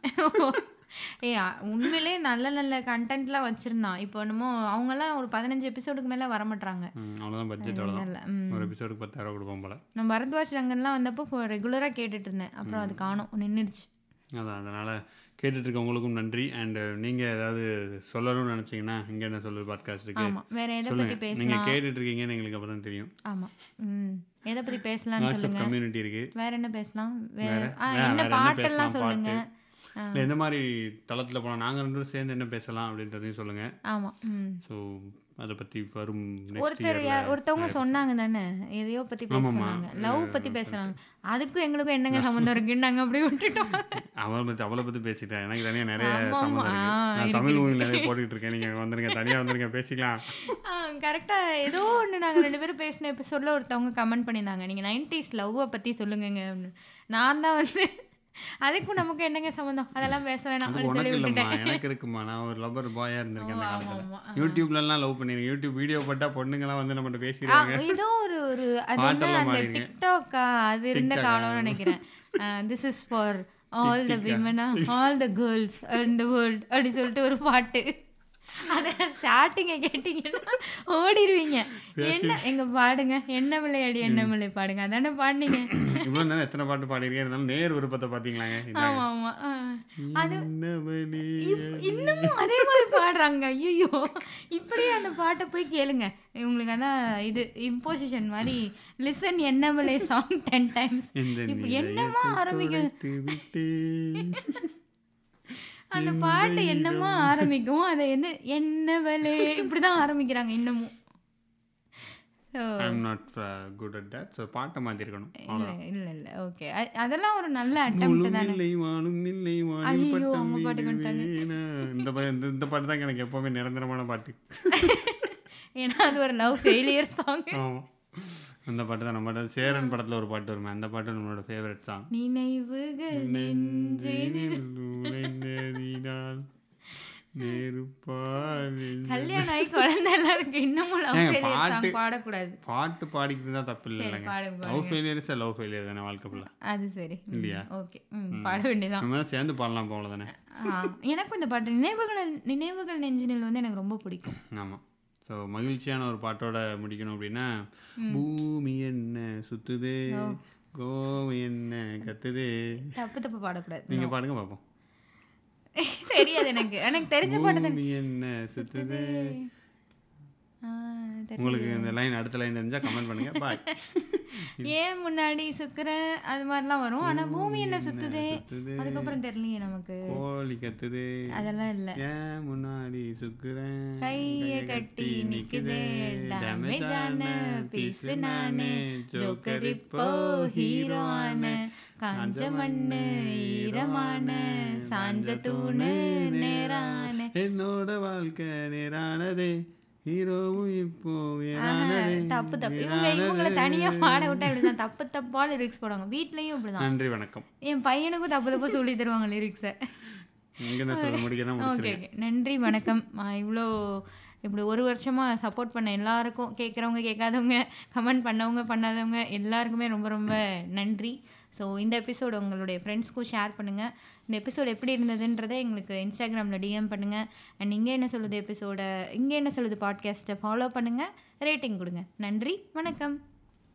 ஏ உண்மையிலே நல்ல நல்ல கண்டென்ட்லாம் வச்சுருந்தான் இப்போ என்னமோ அவங்கெல்லாம் ஒரு பதினஞ்சு எபிசோடுக்கு மேலே வரமாட்டாங்க ம், அவ்வளோதான் பட்ஜெட் அவ்வளோதான் நல்ல ம் ஒரு எபிசோடுக்கு பத்தாயிரம் கொடுப்போம் போல நான் பரத்வாஜ் ரங்கன்லாம் வந்தப்போ ரெகுலராக கேட்டுட்டு இருந்தேன் அப்புறம் அது காணும் நின்றுடுச்சு அதான் அதனால் கேட்டுட்டு இருக்க உங்களுக்கும் நன்றி அண்ட் நீங்கள் ஏதாவது சொல்லணும்னு நினச்சிங்கன்னா இங்கே என்ன சொல்லுது பாட்காஸ்ட்டுக்கு ஆமாம் வேற எதை பற்றி சொல்லுங்கள் பேசலாம் நீங்கள் கேட்டுட்டு இருக்கீங்கன்னு எங்களுக்கு அப்போ தான் தெரியும் ஆமாம் ம் எதை பற்றி பேசலாம்னு வாட்ஸ்அப் சொல்லுங்க கம்யூனிட்டி இருக்குது வேற என்ன பேசலாம் வேற வேற? ஆ வேற என்ன என்ன பாட்டெல்லாம் பேசலாம், சொல்லுங்க இல்லை எந்த மாதிரி தளத்தில் போனால் நாங்கள் ரெண்டு பேரும் சேர்ந்து என்ன பேசலாம் அப்படின்றதையும் சொல்லுங்கள் ஆமாம் ம் ஸோ அதை பற்றி வரும் நெக்ஸ்ட் ஒருத்தர் யா- ஒருத்தவங்க சொன்னாங்க தானே எதையோ பத்தி பேச சொன்னாங்க லவ் பத்தி பேசுறாங்க அதுக்கும் எங்களுக்கும் என்னங்க சம்மந்தம் இருக்குன்னு நாங்க அப்படியே விட்டுட்டோம் அவளை பற்றி அவளை பற்றி பேசிட்டேன் எனக்கு தனியாக நிறைய ஆமா, சம்மந்தம் ஆமா. இருக்கு ஆ, நான் இருக்கு, தமிழ் மூவியில் நிறைய போட்டுக்கிட்டு இருக்கேன் நீங்கள் வந்துருங்க தனியாக வந்துருங்க பேசிக்கலாம் கரெக்டா ஏதோ ஒன்று நாங்க ரெண்டு பேரும் பேசின எபிசோட்ல ஒருத்தவங்க கமெண்ட் பண்ணியிருந்தாங்க நீங்க நைன்டிஸ் லவ்வை பத்தி சொல்லுங்கங்க அப்படின்னு நான் தான் வந்து அதுக்கும் நமக்கு என்னங்க சம்மந்தம் அதெல்லாம் பேச வேணாம் அது அப்படின்னு சொல்லி உனக்கு இல்லைம்மா விட்டுட்டேன் எனக்கு இருக்குமா நான் ஒரு லவ்வர் பாயாக இருந்திருக்கேன் அந்த ஆமா, காலத்தில் ஆமா. யூடியூப்லலாம் லவ் பண்ணிருக்கேன் யூடியூப் வீடியோ போட்டால் பொண்ணுங்கலாம் வந்து நம்மகிட்ட ஆ, பேசிடுவாங்க ஏதோ ஒரு ஒரு அது என்ன பாட்டெல்லாம் அந்த பாடிருங்க. டிக்டாக்கா அது இருந்த TikTok, காலம்னு நினைக்கிறேன் this is for all the women all the girls and the world அப்படி சொல்லிட்டு ஒரு பாட்டு அதை ஸ்டார்டிங்கை கேட்டிங்கன்னா ஓடிடுவீங்க என்ன எங்க பாடுங்க என்ன விளையாடி என்ன விளை பாடுங்க அதானே பாடுனீங்க இவ்வளோ நேரம் எத்தனை பாட்டு பாடிருக்கேன் இருந்தாலும் நேர் விருப்பத்தை பார்த்தீங்களாங்க ஆமா ஆமா ஆ. அது என்னவனே இப்- இன்னமும் அதே மாதிரி பாடுறாங்க ஐயோ இப்படியே அந்த பாட்டை போய் கேளுங்க உங்களுக்கு அதான் இது இம்போசிஷன் மாதிரி லிசன் என்ன விலை சாங் டென் டைம்ஸ் இந்த இப்ப என்னமா நிலையத்தை ஆரம்பிக்குது தொலைத்து விட்டேன். அந்த பாட்டு என்னமோ ஆரம்பிக்கும் அதை வந்து என்னவளே இப்படிதான் ஆரம்பிக்கிறாங்க இன்னமும் so I'm not uh, good at that. So பாட்டை மாத்திருக்கணும் இல்லை இல்லை இல்லை ஓகே அதெல்லாம் ஒரு நல்ல அட்டம் தானே இல்லை வானும் இல்லை வானில் ஐயோ, பட்டம் அவங்க பாட்டுக்கு வந்துட்டாங்க. வீடுவேனா. இந்த பா- இந்த- இந்த பாட்டு தான் எனக்கு எப்பவுமே நிரந்தரமான பாட்டு ஏன்னா அது ஒரு லவ் ஃபெயிலியர் சாங் ஆமா அந்த பாட்டு தான் நம்ம சேரன் படத்துல ஒரு பாட்டு வருமே அந்த பாட்டு நம்மளோட ஃபேவரட் சாங் நினைவுகள் நெஞ்சினில் நெஞ்சினால் நெருப்பால் நெஞ்சு- கல்யாணம் ஆகி குழந்தை எல்லாம் இருக்கு இன்னமும் லவ் ஏங்க, ஃபெயிலியர் சாங் பாட்டு- பாடக்கூடாது பாட்டு பாடிக்கிட்டு தான் தப்பு இல்லைங்க பாடுங்க, love failure is love failure தானே வாழ்க்கை ஃபுல்லாக அது சரி இல்லையா? ஓகே ம் பாட வேண்டியதான் நம்ம தான் சேர்ந்து பாடலாம் போல தானே ஆ, எனக்கும் இந்த பாட்டு நினைவுகள் நினைவுகள் நெஞ்சினில் வந்து எனக்கு ரொம்ப பிடிக்கும் ஆமாம் ஸோ மகிழ்ச்சியான ஒரு பாட்டோட முடிக்கணும் அப்படின்னா பூமி என்ன சுத்துது கோவம் என்ன கத்துது தப்பு தப்பு பாடக்கூடாது நீங்கள் பாடுங்க பார்ப்போம் தெரியாது எனக்கு எனக்கு தெரிஞ்ச பாட்டு தான் பூமி என்ன சுத்துது ஆ, தெரியல. உங்களுக்கு இந்த லைன் அடுத்த லைன் தெரிஞ்சால் கமெண்ட் பண்ணுங்கள் பாய் ஏன் முன்னாடி சுக்குறேன் அது மாதிரிலாம் வரும் ஆனா பூமி என்ன சுத்துதே சுத்துதே. அதுக்கப்புறம் தெரியலையே நமக்கு கோழி கத்துது அதெல்லாம் இல்ல ஏன் முன்னாடி சுக்குறேன் கைய கட்டி நிக்குதே டேமேஜான பீஸு நானு ஜோக்கர் இப்போ ஹீரோவான காஞ்ச மண்ணு ஈரமான சாஞ்ச தூணு நேரான என்னோட வாழ்க்கை நேரானதே ஹீரோவும் இப்போ நேரானதே தப்பு தப்பு இவங்க இவங்கள தனியா பாட விட்டா இப்படிதான் தப்பு தப்பா லிரிக்ஸ் போடுவாங்க வீட்லயும் இப்படிதான் நன்றி வணக்கம் என் பையனுக்கும் தப்பு தப்பு சொல்லி தருவாங்க லிரிக்ஸை இங்க என்ன சொல்ல முடிக்கிறேன் ஓகே ஓகே நன்றி வணக்கம் இவ்வளோ இப்படி ஒரு வருஷமாக சப்போர்ட் பண்ண எல்லாருக்கும் கேட்குறவங்க கேட்காதவங்க கமெண்ட் பண்ணவங்க பண்ணாதவங்க எல்லாருக்குமே ரொம்ப ரொம்ப நன்றி ஸோ இந்த எபிசோடு உங்களுடைய ஃப்ரெண்ட்ஸ்க்கும் ஷேர் பண்ணுங்கள் இந்த எபிசோடு எப்படி இருந்ததுன்றதை எங்களுக்கு இன்ஸ்டாகிராமில் டிஎம் பண்ணுங்கள் அண்ட் இங்கே என்ன சொல்லுது எபிசோடை இங்கே என்ன சொல்லுது பாட்காஸ்ட்டை ஃபாலோ பண்ணுங்கள் ரேட்டிங் கொடுங்க நன்றி வணக்கம்